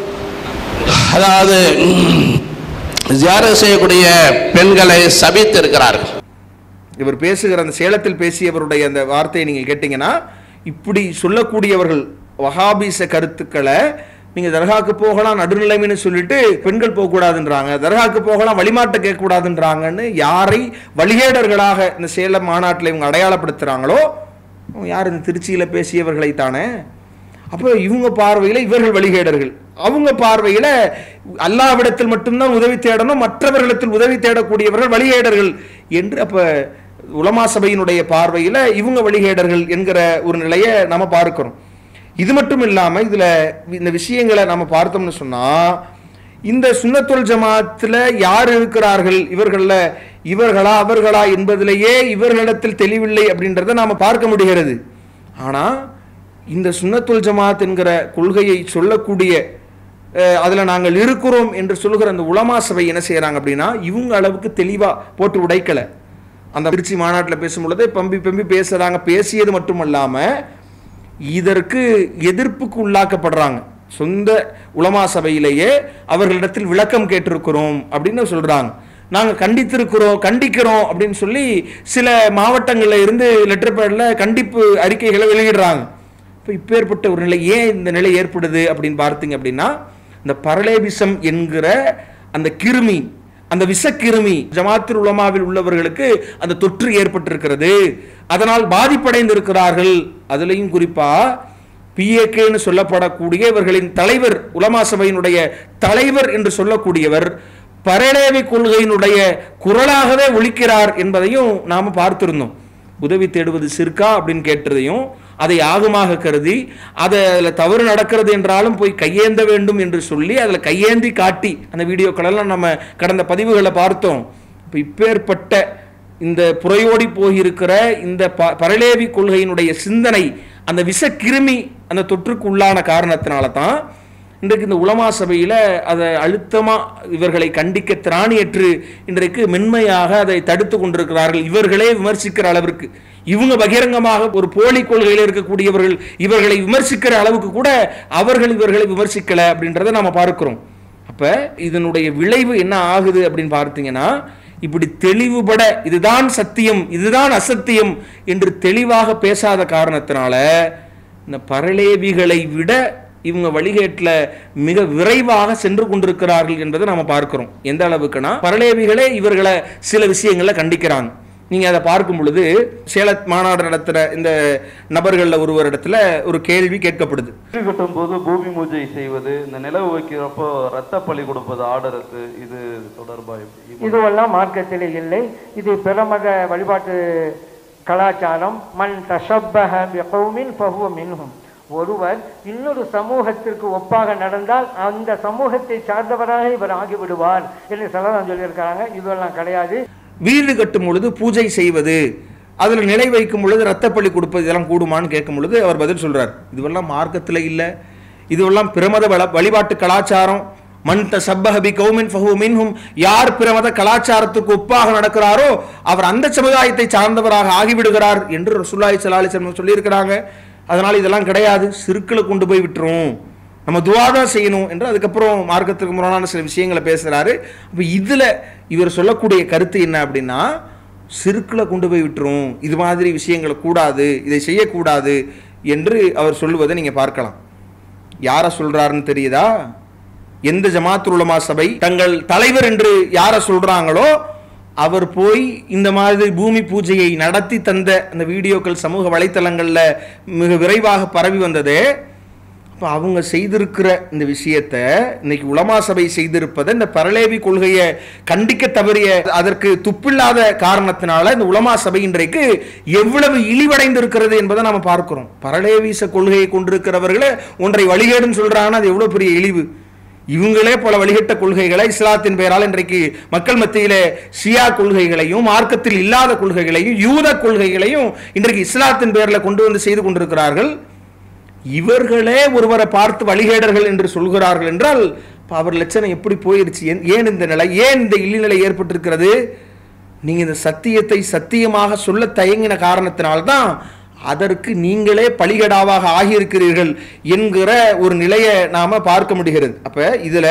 அதாவது ஜியாரத் செய்யக்கூடிய பெண்களை சபித்து இருக்கிறார்கள் இவர் பேசுகிற அந்த சேலத்தில் பேசியவருடைய அந்த வார்த்தையை நீங்கள் கேட்டிங்கன்னா இப்படி சொல்லக்கூடியவர்கள் வஹாபிச கருத்துக்களை நீங்கள் தர்காக்கு போகலாம் நடுநிலைமைன்னு சொல்லிட்டு பெண்கள் போகக்கூடாதுன்றாங்க தர்காக்கு போகலாம் வழிமாட்ட கேட்கக்கூடாதுன்றாங்கன்னு யாரை வழிகேடர்களாக இந்த சேலம் மாநாட்டில் இவங்க அடையாளப்படுத்துகிறாங்களோ அவங்க யார் இந்த திருச்சியில் பேசியவர்களை தானே அப்போ இவங்க பார்வையில் இவர்கள் வழிகேடர்கள் அவங்க பார்வையில் அல்லாவிடத்தில் மட்டும்தான் உதவி தேடணும் மற்றவர்களிடத்தில் உதவி தேடக்கூடியவர்கள் வழிகேடர்கள் என்று அப்போ உலமா சபையினுடைய பார்வையில் இவங்க வழிகேடர்கள் என்கிற ஒரு நிலையை நம்ம பார்க்கிறோம் இது மட்டும் இல்லாமல் இதில் இந்த விஷயங்களை நம்ம பார்த்தோம்னு சொன்னால் இந்த சுன்னத்துல் ஜமாத்தில் யார் இருக்கிறார்கள் இவர்களில் இவர்களா அவர்களா என்பதிலேயே இவர்களிடத்தில் தெளிவில்லை அப்படின்றத நாம் பார்க்க முடிகிறது ஆனால் இந்த சுன்னத்துல் ஜமாத் என்கிற கொள்கையை சொல்லக்கூடிய அதில் நாங்கள் இருக்கிறோம் என்று சொல்லுகிற அந்த உலமா சபை என்ன செய்கிறாங்க அப்படின்னா இவங்க அளவுக்கு தெளிவாக போட்டு உடைக்கலை அந்த திருச்சி மாநாட்டில் பேசும்பொழுதே பம்பி பம்பி பேசுகிறாங்க பேசியது மட்டுமல்லாமல் இதற்கு எதிர்ப்புக்கு உள்ளாக்கப்படுறாங்க சொந்த உலமா சபையிலேயே அவர்களிடத்தில் விளக்கம் கேட்டிருக்கிறோம் அப்படின்னு சொல்றாங்க நாங்க கண்டித்திருக்கிறோம் கண்டிக்கிறோம் அப்படின்னு சொல்லி சில மாவட்டங்கள்ல இருந்து லெட்டர் பேட்ல கண்டிப்பு அறிக்கைகளை வெளியிடுறாங்க இப்போ இப்பேற்பட்ட ஒரு நிலை ஏன் இந்த நிலை ஏற்படுது அப்படின்னு பார்த்தீங்க அப்படின்னா இந்த பரலேபிசம் என்கிற அந்த கிருமி அந்த விஷக்கிருமி ஜமாத்தில் உலமாவில் உள்ளவர்களுக்கு அந்த தொற்று ஏற்பட்டிருக்கிறது அதனால் பாதிப்படைந்திருக்கிறார்கள் அதுலேயும் குறிப்பா பிஏகேன்னு சொல்லப்படக்கூடிய இவர்களின் தலைவர் உலமா சபையினுடைய தலைவர் என்று சொல்லக்கூடியவர் பரலேவி கொள்கையினுடைய குரலாகவே ஒழிக்கிறார் என்பதையும் நாம பார்த்திருந்தோம் உதவி தேடுவது சிறுக்கா அப்படின்னு கேட்டதையும் அதை ஆகமாக கருதி அதை அதில் தவறு நடக்கிறது என்றாலும் போய் கையேந்த வேண்டும் என்று சொல்லி அதில் கையேந்தி காட்டி அந்த வீடியோக்களெல்லாம் நம்ம கடந்த பதிவுகளை பார்த்தோம் இப்போ இப்பேற்பட்ட இந்த புறையோடி போயிருக்கிற இந்த ப பரலேவி கொள்கையினுடைய சிந்தனை அந்த விஷக்கிருமி அந்த தொற்றுக்கு உள்ளான காரணத்தினால தான் இன்றைக்கு இந்த உலமா சபையில் அதை அழுத்தமாக இவர்களை கண்டிக்க திராணியற்று இன்றைக்கு மென்மையாக அதை தடுத்து கொண்டிருக்கிறார்கள் இவர்களே விமர்சிக்கிற அளவிற்கு இவங்க பகிரங்கமாக ஒரு போலி கொள்கையில் இருக்கக்கூடியவர்கள் இவர்களை விமர்சிக்கிற அளவுக்கு கூட அவர்கள் இவர்களை விமர்சிக்கல அப்படின்றத நம்ம பார்க்கிறோம் அப்ப இதனுடைய விளைவு என்ன ஆகுது அப்படின்னு பார்த்தீங்கன்னா இப்படி தெளிவுபட இதுதான் சத்தியம் இதுதான் அசத்தியம் என்று தெளிவாக பேசாத காரணத்தினால இந்த பரலேவிகளை விட இவங்க வழிகேட்டில் மிக விரைவாக சென்று கொண்டிருக்கிறார்கள் என்பதை நம்ம பார்க்கிறோம் எந்த அளவுக்குன்னா பரலேவிகளே இவர்களை சில விஷயங்களை கண்டிக்கிறாங்க நீங்க அதை பார்க்கும் பொழுது சேல மாநாடு நடத்துகிற இந்த நபர்களில் ஒருவரிடத்துல ஒரு கேள்வி கேட்கப்படுது வீடு கட்டும் போது பூமி பூஜை செய்வது இந்த நிலவு வைக்கிறப்போ ரத்த பலி கொடுப்பது ஆர்டருக்கு இது தொடர்பா எப்படி? இதுவெல்லாம் மார்க்கத்தில் இல்லை இது பிரமத வழிபாட்டு கலாச்சாரம் மண் தஷப்பஹ பிகௌமின் ஃபஹுவ மின்ஹும் ஒருவர் இன்னொரு சமூகத்திற்கு ஒப்பாக நடந்தால் அந்த சமூகத்தை சார்ந்தவராக இவர் ஆகிவிடுவார் என்று சிலதான் சொல்லியிருக்கிறாங்க இதுவெல்லாம் கிடையாது வீடு கட்டும் பொழுது பூஜை செய்வது அதில் நிலை வைக்கும் பொழுது ரத்தப்பள்ளி கொடுப்பது இதெல்லாம் கூடுமான்னு கேட்கும் பொழுது அவர் பதில் சொல்றார் இதுவெல்லாம் மார்க்கத்தில் இல்லை இதுவெல்லாம் பிரமத வள- வழிபாட்டு கலாச்சாரம் மன் சப்பஹபி கௌமின் ஃபஹு மின்ஹும் யார் பிரமத கலாச்சாரத்துக்கு ஒப்பாக நடக்கிறாரோ அவர் அந்த சமுதாயத்தை சார்ந்தவராக ஆகிவிடுகிறார் என்று ரசூலுல்லாஹி ஸல்லல்லாஹு அலைஹி வஸல்லம் சொல்லியிருக்கிறாங்க அதனால் இதெல்லாம் கிடையாது சிறுக்களை கொண்டு போய் விட்டுரும் நம்ம துவா தான் செய்யணும் என்று அதுக்கப்புறம் மார்க்கத்திற்கு முரணான சில விஷயங்களை பேசுகிறாரு அப்போ இதில் இவர் சொல்லக்கூடிய கருத்து என்ன அப்படின்னா சிறுக்கில் கொண்டு போய் விட்டுரும் இது மாதிரி விஷயங்களை கூடாது இதை செய்யக்கூடாது என்று அவர் சொல்லுவதை நீங்கள் பார்க்கலாம் யாரை சொல்றாருன்னு தெரியுதா எந்த ஜமாத்துல் உலமா சபை தங்கள் தலைவர் என்று யாரை சொல்றாங்களோ அவர் போய் இந்த மாதிரி பூமி பூஜையை நடத்தி தந்த அந்த வீடியோக்கள் சமூக வலைத்தளங்களில் மிக விரைவாக பரவி வந்ததே அப்போ அவங்க செய்திருக்கிற இந்த விஷயத்தை இன்னைக்கு உலமா சபை செய்திருப்பதை இந்த பரலேவி கொள்கையை கண்டிக்க தவறிய அதற்கு துப்பில்லாத காரணத்தினால இந்த உலமா சபை இன்றைக்கு எவ்வளவு இழிவடைந்திருக்கிறது என்பதை நம்ம பார்க்கிறோம் பரலேவீச கொள்கையை கொண்டிருக்கிறவர்களே ஒன்றை வழிகேடுன்னு சொல்றாங்கன்னா அது எவ்வளவு பெரிய இழிவு இவங்களே பல வழிகட்ட கொள்கைகளை இஸ்லாத்தின் பெயரால் இன்றைக்கு மக்கள் மத்தியிலே ஷியா கொள்கைகளையும் மார்க்கத்தில் இல்லாத கொள்கைகளையும் யூத கொள்கைகளையும் இன்றைக்கு இஸ்லாத்தின் பெயரில் கொண்டு வந்து செய்து கொண்டிருக்கிறார்கள் இவர்களே ஒருவரை பார்த்து வழிகேடர்கள் என்று சொல்கிறார்கள் என்றால் அப்ப அவர் லட்சணம் எப்படி போயிருச்சு ஏன் ஏன் இந்த நிலை ஏன் இந்த இழிநிலை ஏற்பட்டிருக்கிறது நீங்க இந்த சத்தியத்தை சத்தியமாக சொல்ல தயங்கின காரணத்தினால்தான் அதற்கு நீங்களே பலிகடாவாக ஆகியிருக்கிறீர்கள் என்கிற ஒரு நிலையை நாம பார்க்க முடிகிறது அப்ப இதுல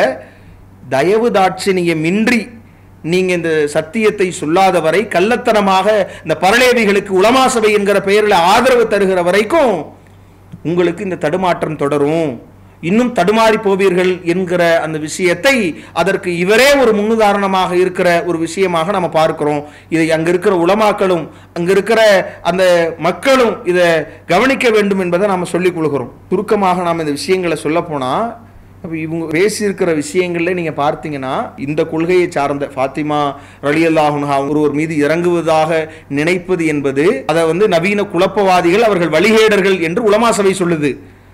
தயவு தாட்சிணியமின்றி நீங்க இந்த சத்தியத்தை சொல்லாத வரை கள்ளத்தனமாக இந்த பரலேவிகளுக்கு உலமா சபை என்கிற பெயரில் ஆதரவு தருகிற வரைக்கும் உங்களுக்கு இந்த தடுமாற்றம் தொடரும் இன்னும் தடுமாறி போவீர்கள் என்கிற அந்த விஷயத்தை அதற்கு இவரே ஒரு முன்னுதாரணமாக இருக்கிற ஒரு விஷயமாக நம்ம பார்க்கிறோம் இதை அங்க இருக்கிற உலமாக்களும் அங்க இருக்கிற அந்த மக்களும் இதை கவனிக்க வேண்டும் என்பதை நாம சொல்லிக் கொள்கிறோம் சுருக்கமாக நாம் இந்த விஷயங்களை சொல்ல போனா அப்ப இவங்க பேசியிருக்கிற விஷயங்கள்ல நீங்க பார்த்தீங்கன்னா இந்த கொள்கையை சார்ந்த ஃபாத்திமா ரலியல்லாஹுன்ஹா ஒருவர் மீது இறங்குவதாக நினைப்பது என்பது அதை வந்து நவீன குழப்பவாதிகள் அவர்கள் வழிகேடர்கள் என்று உலமா சபை சொல்லுது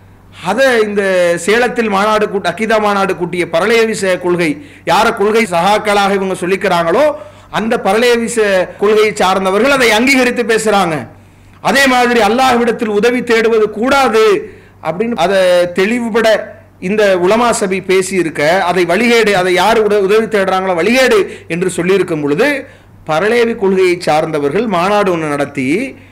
அதை இந்த சேலத்தில் மாநாடு கூட்ட அக்கிதா மாநாடு கூட்டிய பரலேவிச கொள்கை யார கொள்கை சகாக்களாக இவங்க சொல்லிக்கிறாங்களோ அந்த பரலேவிச கொள்கையை சார்ந்தவர்கள் அதை அங்கீகரித்து பேசுறாங்க அதே மாதிரி அல்லாஹ்விடத்தில் உதவி தேடுவது கூடாது அப்படின்னு அதை தெளிவுபட இந்த உலமா சபை பேசி இருக்க அதை வழிகேடு அதை யார் உத- உதவி தேடுறாங்களோ வழிகேடு என்று சொல்லியிருக்கும் பொழுது பரலேவி கொள்கையை சார்ந்தவர்கள் மாநாடு ஒன்று நடத்தி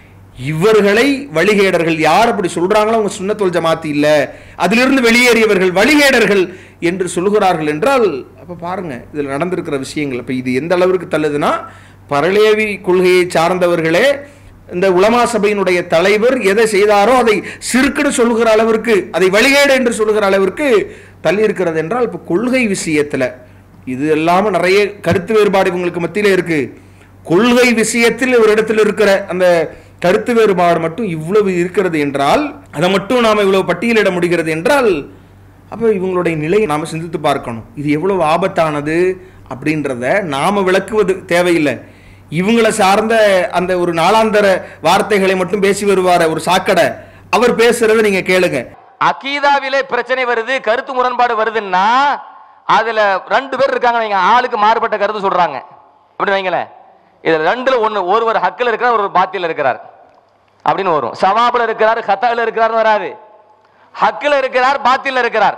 இவர்களை வழிகேடர்கள் யார் அப்படி சொல்றாங்களோ அவங்க சுண்ணத்தோல் ஜமாத்தி இல்ல அதிலிருந்து வெளியேறியவர்கள் வழிகேடர்கள் என்று சொல்கிறார்கள் என்றால் அப்ப பாருங்க இதில் நடந்திருக்கிற விஷயங்கள் அப்ப இது எந்த அளவிற்கு தள்ளுதுன்னா பரலேவி கொள்கையை சார்ந்தவர்களே இந்த உலமா சபையினுடைய தலைவர் எதை செய்தாரோ அதை சிறுக்குன்னு சொல்லுகிற அளவிற்கு அதை வழிகேடு என்று சொல்லுகிற அளவிற்கு தள்ளி இருக்கிறது என்றால் இப்போ கொள்கை விஷயத்துல இது எல்லாம நிறைய கருத்து வேறுபாடு இவங்களுக்கு மத்தியில இருக்கு கொள்கை விஷயத்தில் ஒரு இடத்துல இருக்கிற அந்த கருத்து வேறுபாடு மட்டும் இவ்வளவு இருக்கிறது என்றால் அதை மட்டும் நாம இவ்வளவு பட்டியலிட முடிகிறது என்றால் அப்போ இவங்களுடைய நிலையை நாம சிந்தித்து பார்க்கணும் இது எவ்வளவு ஆபத்தானது அப்படின்றத நாம விளக்குவது தேவையில்லை இவங்களை சார்ந்த அந்த ஒரு நாளாந்தர வார்த்தைகளை மட்டும் பேசி வருவார ஒரு சாக்கடை அவர் பேசுறதை நீங்க கேளுங்க அகீதாவிலே பிரச்சனை வருது கருத்து முரண்பாடு வருதுன்னா அதுல ரெண்டு பேர் இருக்காங்க வைங்க ஆளுக்கு மாறுபட்ட கருத்து சொல்றாங்க அப்படி வைங்களேன் இதுல ரெண்டுல ஒண்ணு ஒருவர் ஹக்கில் இருக்கிறார் ஒருவர் பாத்தியில் இருக்கிறார் அப்படின்னு வரும் சவாபுல இருக்கிறார் ஹத்தாவில் இருக்கிறார் வராது ஹக்கில் இருக்கிறார் பாத்தியில் இருக்கிறார்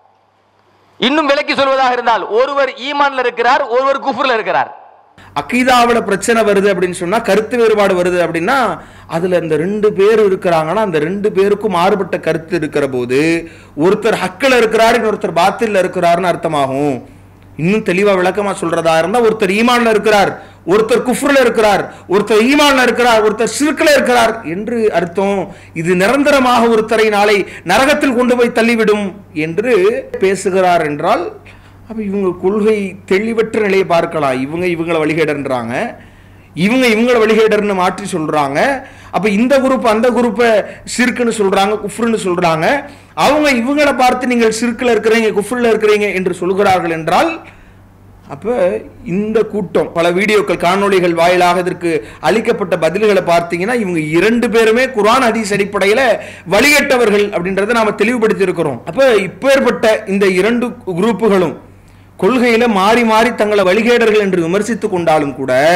இன்னும் விலக்கி சொல்வதாக இருந்தால் ஒருவர் ஈமான்ல இருக்கிறார் ஒருவர் குஃபுர்ல இருக்கிறார் அக்கீதாவில் பிரச்சனை வருது அப்படின்னு சொன்னா கருத்து வேறுபாடு வருது அப்படின்னா அதுல இந்த ரெண்டு பேர் இருக்கிறாங்கன்னா அந்த ரெண்டு பேருக்கும் மாறுபட்ட கருத்து இருக்கிற போது ஒருத்தர் ஹக்கில் இருக்கிறார் இன்னொருத்தர் பாத்தில்ல இருக்கிறாருன்னு அர்த்தமாகும் இன்னும் தெளிவா விளக்கமா சொல்றதா இருந்தா ஒருத்தர் ஈமான்ல இருக்கிறார் ஒருத்தர் குஃப்ருல இருக்கிறார் ஒருத்தர் ஈமான்ல இருக்கிறார் ஒருத்தர் சிறுக்கில் இருக்கிறார் என்று அர்த்தம் இது நிரந்தரமாக ஒருத்தரை நாளை நரகத்தில் கொண்டு போய் தள்ளிவிடும் என்று பேசுகிறார் என்றால் அப்ப இவங்க கொள்கை தெளிவற்ற நிலையை பார்க்கலாம் இவங்க இவங்களை வழிகேடன்றாங்க இவங்க இவங்களை வழிகேடர்னு மாற்றி சொல்றாங்க அப்ப இந்த குரூப் அந்த குரூப்பை சிறுக்குன்னு சொல்றாங்க குஃப்ருன்னு சொல்றாங்க அவங்க இவங்களை பார்த்து நீங்கள் சிறுக்குல இருக்கிறீங்க குஃப்ருல இருக்கிறீங்க என்று சொல்கிறார்கள் என்றால் அப்ப இந்த கூட்டம் பல வீடியோக்கள் காணொளிகள் வாயிலாக இதற்கு அளிக்கப்பட்ட பதில்களை பார்த்தீங்கன்னா இவங்க இரண்டு பேருமே குர்ஆன் ஹதீஸ் அடிப்படையில வழிகட்டவர்கள் அப்படின்றத நாம தெளிவுபடுத்தி இருக்கிறோம் அப்ப இப்பேற்பட்ட இந்த இரண்டு குரூப்புகளும் கொள்கையில மாறி மாறி தங்களை வழிகேடர்கள் என்று விமர்சித்துக் கொண்டாலும் கூட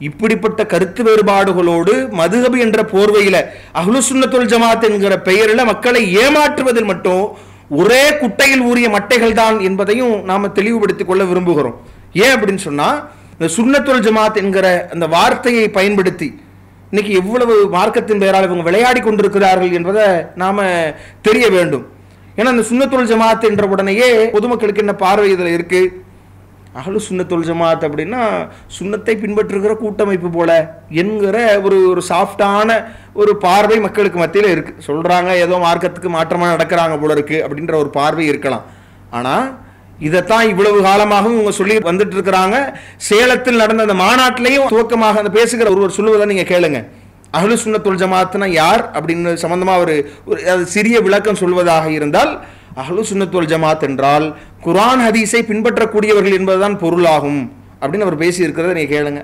இப்படிப்பட்ட கருத்து வேறுபாடுகளோடு மதுஹப் என்ற போர்வையில அஹ்லு சுன்னத்துல் ஜமாத் என்கிற பெயரில் மக்களை ஏமாற்றுவதில் மட்டும் ஒரே குட்டையில் ஊறிய மட்டைகள் தான் என்பதையும் நாம தெளிவுபடுத்திக் கொள்ள விரும்புகிறோம் ஏன் அப்படின்னு சொன்னா இந்த சுன்னத்துல் ஜமாத் என்கிற அந்த வார்த்தையை பயன்படுத்தி இன்னைக்கு எவ்வளவு மார்க்கத்தின் பெயரால் இவங்க விளையாடி கொண்டிருக்கிறார்கள் என்பதை நாம தெரிய வேண்டும் ஏன்னா இந்த சுன்னத்துல் ஜமாத் என்ற உடனேயே பொதுமக்களுக்கு என்ன பார்வை இதில் இருக்கு அகலு சுன்னத்துல் ஜமாத் அப்படின்னா சுன்னத்தை பின்பற்றுகிற கூட்டமைப்பு போல என்கிற ஒரு ஒரு சாஃப்டான ஒரு பார்வை மக்களுக்கு மத்தியில் இருக்கு சொல்றாங்க ஏதோ மார்க்கத்துக்கு மாற்றமாக நடக்கிறாங்க போல இருக்கு அப்படின்ற ஒரு பார்வை இருக்கலாம் ஆனா இதைத்தான் இவ்வளவு காலமாகவும் இவங்க சொல்லி வந்துட்டு இருக்கிறாங்க சேலத்தில் நடந்த அந்த மாநாட்டிலையும் துவக்கமாக அந்த பேசுகிற ஒருவர் சொல்லுவதை நீங்க கேளுங்க அஹ்லு சுன்னத்துல் ஜமாத்னா யார் அப்படின்னு சம்பந்தமா ஒரு ஒரு அது சிறிய விளக்கம் சொல்வதாக இருந்தால் அஹ்லு சுன்னத்துல் ஜமாத் என்றால் குர்ஆன் ஹதீஸை பின்பற்றக்கூடியவர்கள் என்பதுதான் பொருளாகும் அப்படின்னு அவர் பேசி இருக்கிறத நீங்க கேளுங்க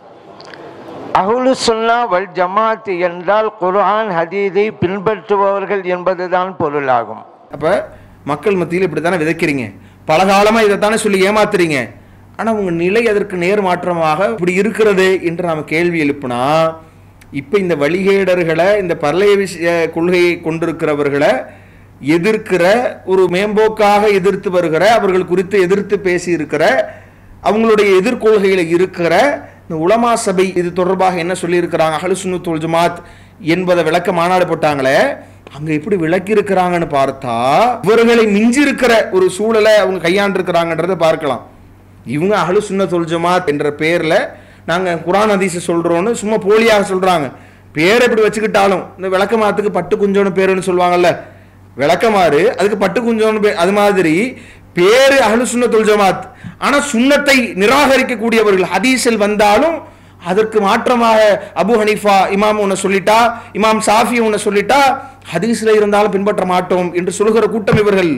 அஹ்லு சுன்னா வல் ஜமாத் என்றால் குர்ஆன் ஹதீதை பின்பற்றுபவர்கள் என்பதுதான் பொருளாகும் அப்ப மக்கள் மத்தியில் இப்படி தானே விதைக்கிறீங்க பல காலமா இதைத்தானே சொல்லி ஏமாத்துறீங்க ஆனா உங்க நிலை அதற்கு நேர் மாற்றமாக இப்படி இருக்கிறது என்று நாம கேள்வி எழுப்புனா இப்ப இந்த வழிகேடர்களை இந்த பரலைய விஷய கொள்கையை கொண்டிருக்கிறவர்களை எதிர்க்கிற ஒரு மேம்போக்காக எதிர்த்து வருகிற அவர்கள் குறித்து எதிர்த்து பேசி இருக்கிற அவங்களுடைய எதிர்கொள்கையில இருக்கிற இந்த உலமா சபை இது தொடர்பாக என்ன சொல்லியிருக்கிறாங்க அஹலுசுன்னு ஜமாத் என்பதை விளக்க மாநாடு போட்டாங்களே அங்க எப்படி விளக்கி இருக்கிறாங்கன்னு பார்த்தா இவர்களை மிஞ்சி இருக்கிற ஒரு சூழலை அவங்க கையாண்டிருக்கிறாங்கன்றதை பார்க்கலாம் இவங்க அஹலு சுன்னத்துல் ஜமாத் என்ற பேர்ல நாங்க குரான் ஹதீஸை சொல்றோம்னு சும்மா போலியாக சொல்றாங்க பேர் எப்படி வச்சுக்கிட்டாலும் இந்த விளக்கமாத்துக்கு பட்டு குஞ்சோன்னு பேருன்னு சொல்லுவாங்கல்ல விளக்கமாறு அதுக்கு பட்டு குஞ்சோன்னு பேர் அது மாதிரி பேரு அஹ்லு சுன்னத்துல் ஜமாத் ஆனா சுன்னத்தை நிராகரிக்கக்கூடியவர்கள் ஹதீஸில் வந்தாலும் அதற்கு மாற்றமாக அபு ஹனீஃபா இமாம் உன்னை சொல்லிட்டா இமாம் சாஃபி உன்னை சொல்லிட்டா ஹதீஸ்ல இருந்தாலும் பின்பற்ற மாட்டோம் என்று சொல்கிற கூட்டம் இவர்கள்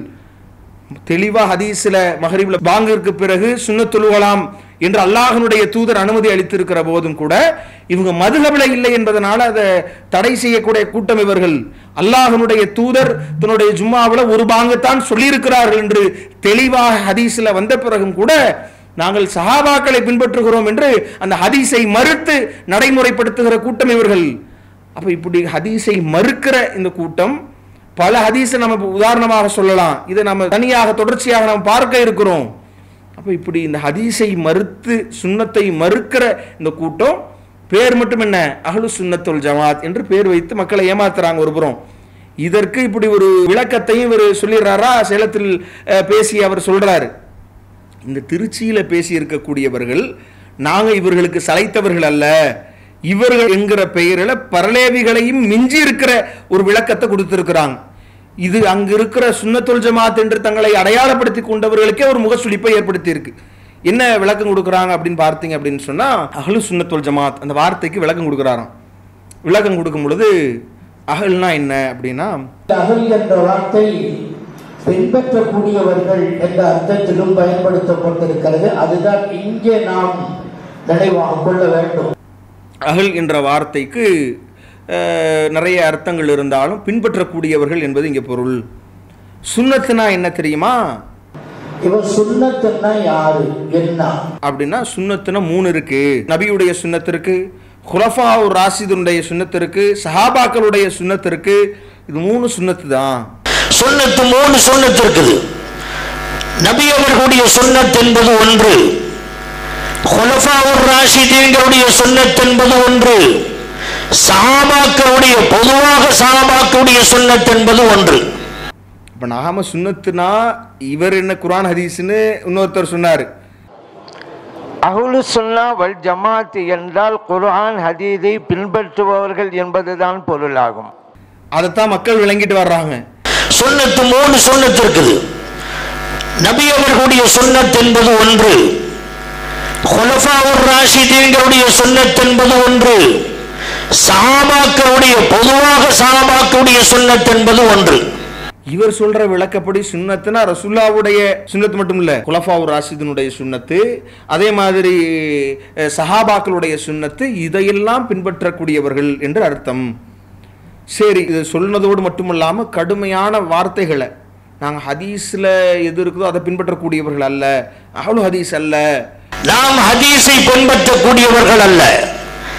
தெளிவா ஹதீஸ்ல மகரிப்ல பாங்கிற்கு பிறகு சுன்னத்துலுகலாம் என்று அல்லாஹ்வுடைய தூதர் அனுமதி அளித்திருக்கிற போதும் கூட இவங்க மதுகபில இல்லை என்பதனால அதை தடை செய்யக்கூடிய கூட்டம் இவர்கள் அல்லாஹ்வுடைய தூதர் தன்னுடைய ஜும்மாவுல ஒரு பாங்குத்தான் சொல்லியிருக்கிறார்கள் என்று தெளிவாக ஹதீஸ்ல வந்த பிறகும் கூட நாங்கள் சஹாபாக்களை பின்பற்றுகிறோம் என்று அந்த ஹதீஸை மறுத்து நடைமுறைப்படுத்துகிற கூட்டம் இவர்கள் அப்ப இப்படி ஹதீஸை மறுக்கிற இந்த கூட்டம் பல ஹதீஸை நம்ம இப்ப உதாரணமாக சொல்லலாம் இதை நம்ம தனியாக தொடர்ச்சியாக நம்ம பார்க்க இருக்கிறோம் அப்ப இப்படி இந்த ஹதீஸை மறுத்து சுன்னத்தை மறுக்கிற இந்த கூட்டம் பேர் மட்டும் என்ன அஹ்லு சுன்னத்துல் ஜமாத் என்று பேர் வைத்து மக்களை ஏமாத்துறாங்க ஒரு புறம் இதற்கு இப்படி ஒரு விளக்கத்தையும் இவர் சொல்லிடுறாரா சேலத்தில் அஹ், பேசி அவர் சொல்றாரு இந்த திருச்சியில பேசி இருக்கக்கூடியவர்கள் நாங்க இவர்களுக்கு சளைத்தவர்கள் அல்ல இவர்கள் என்கிற பெயரில் பரலேவிகளையும் மிஞ்சி இருக்கிற ஒரு விளக்கத்தை கொடுத்திருக்கிறாங்க இது அங்க இருக்கிற சுன்னத்துல் ஜமாத் என்று தங்களை அடையாளப்படுத்தி கொண்டவர்களுக்கே ஒரு முகசுளிப்பை ஏற்படுத்தி இருக்கு என்ன விளக்கம் கொடுக்குறாங்க அப்படின்னு பார்த்தீங்க அப்படின்னு சொன்னா அஹ்லு சுன்னத்துல் ஜமாத் அந்த வார்த்தைக்கு விளக்கம் கொடுக்குறாராம் விளக்கம் கொடுக்கும் பொழுது அகல்னா என்ன அப்படின்னா அகல் என்ற வார்த்தை பின்பற்றக்கூடியவர்கள் என்ற அர்த்தத்திலும் பயன்படுத்தப்பட்டிருக்கிறது அதுதான் இங்கே நாம் நினைவாக கொள்ள வேண்டும் அகல் என்ற வார்த்தைக்கு அஹ், நிறைய அர்த்தங்கள் இருந்தாலும் பின்பற்றக்கூடியவர்கள் என்பது இங்கே பொருள் சுன்னத்துனா என்ன தெரியுமா இவர் சுண்ணத்துன்னா யாரு என்ன அப்படின்னா சுன்னத்துனா மூணு இருக்கு நபியுடைய சுன்னத்து இருக்கு குலஃபா ராசிதுடைய சுன்னத்து இருக்கு சஹாபாக்களுடைய சுன்னத்து இருக்கு இது மூணு சுன்னத்து தான் சுண்ணத்து மூணு சுண்ணத்து இருக்குது நபி அவர்களுடைய சுண்ணத் என்பது ஒன்று ஹுலஃபாவுர் ராஷிதீன்களுடைய சுண்ணத் என்பது ஒன்று சஹாபாக்களுடைய பொதுவாக சஹாபாக்களுடைய சுண்ணத் என்பது ஒன்று இப்போ நாம சுன்னத்துனா இவர் என்ன குரான் ஹதீஸ்னு இன்னொருத்தர் சொன்னார் அஹ்லு சுன்னா வல் ஜமாத் என்றால் குர்ஆன் ஹதீதை பின்பற்றுபவர்கள் என்பதுதான் பொருளாகும் அதைத்தான் மக்கள் விளங்கிட்டு வர்றாங்க சுண்ணத்து மூணு சுண்ணத்து இருக்குது நபி அவர்களுடைய சுண்ணத் என்பது ஒன்று ஹுலஃபாவுர் ராஷிதீன்களுடைய சுண்ணத் என்பது ஒன்று சஹாபாக்களுடைய பொதுவாக சஹாபாக்களுடைய சுண்ணத் என்பது ஒன்று இவர் சொல்ற விளக்கப்படி சுன்னத்துனா ரசுல்லாவுடைய சுன்னத்து மட்டும் இல்ல குலஃபாவு ராசிதனுடைய சுன்னத்து அதே மாதிரி அஹ், சஹாபாக்களுடைய சுன்னத்து இதையெல்லாம் பின்பற்றக்கூடியவர்கள் என்று அர்த்தம் சரி இது சொன்னதோடு மட்டுமல்லாம கடுமையான வார்த்தைகளை நாங்கள் ஹதீஸ்ல எது இருக்குதோ அதை பின்பற்றக்கூடியவர்கள் அல்ல அவ்வளோ ஹதீஸ் அல்ல நாம் ஹதீஸை பின்பற்றக்கூடியவர்கள் அல்ல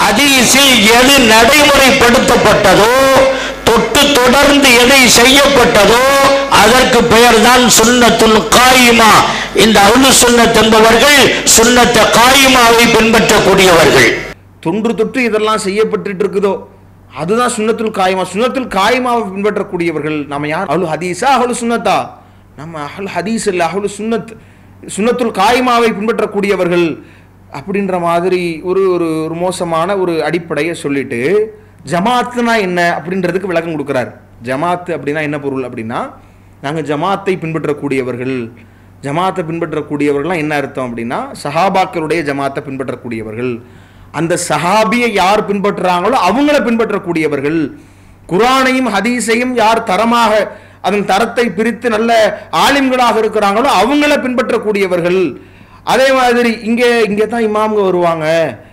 ஹதீஸில் எது நடைமுறைப்படுத்தப்பட்டதோ தொட்டு தொடர்ந்து எதை செய்யப்பட்டதோ அதற்கு பெயர்தான் சுன்னத்துல் காயிமா இந்த அவுலு சுன்னத் என்பவர்கள் சுன்னத்த காயிமாவை பின்பற்றக்கூடியவர்கள் தொன்று தொட்டு இதெல்லாம் செய்யப்பட்டுட்டு இருக்குதோ அதுதான் சுன்னத்துல் காயமா சுன்னத்துல் காயமாவை பின்பற்றக்கூடியவர்கள் நம்ம யார் அஹ்லு ஹதீஸா அஹ்லு சுன்னத்தா நம்ம அஹ்லு ஹதீஸ் இல்ல அஹ்லு சுன்னத் சுன்னத்துல் காயமாவை பின்பற்றக்கூடியவர்கள் அப்படின்ற மாதிரி ஒரு ஒரு ஒரு மோசமான ஒரு அடிப்படையை சொல்லிட்டு ஜமாத்துனா என்ன அப்படின்றதுக்கு விளக்கம் கொடுக்குறார் ஜமாத் அப்படின்னா என்ன பொருள் அப்படின்னா நாங்கள் ஜமாத்தை பின்பற்றக்கூடியவர்கள் ஜமாத்தை பின்பற்றக்கூடியவர்கள்லாம் என்ன அர்த்தம் அப்படின்னா சஹாபாக்களுடைய ஜமாத்தை பின்பற்றக்கூடியவர்கள் அந்த சஹாபியை யார் பின்பற்றுறாங்களோ அவங்கள பின்பற்றக்கூடியவர்கள் குரானையும் ஹதீஸையும் யார் தரமாக அதன் தரத்தை பிரித்து நல்ல ஆலிம்களாக இருக்கிறாங்களோ அவங்கள பின்பற்றக்கூடியவர்கள் அதே மாதிரி இங்கே இங்கே தான் இமாம்ங்க வருவாங்க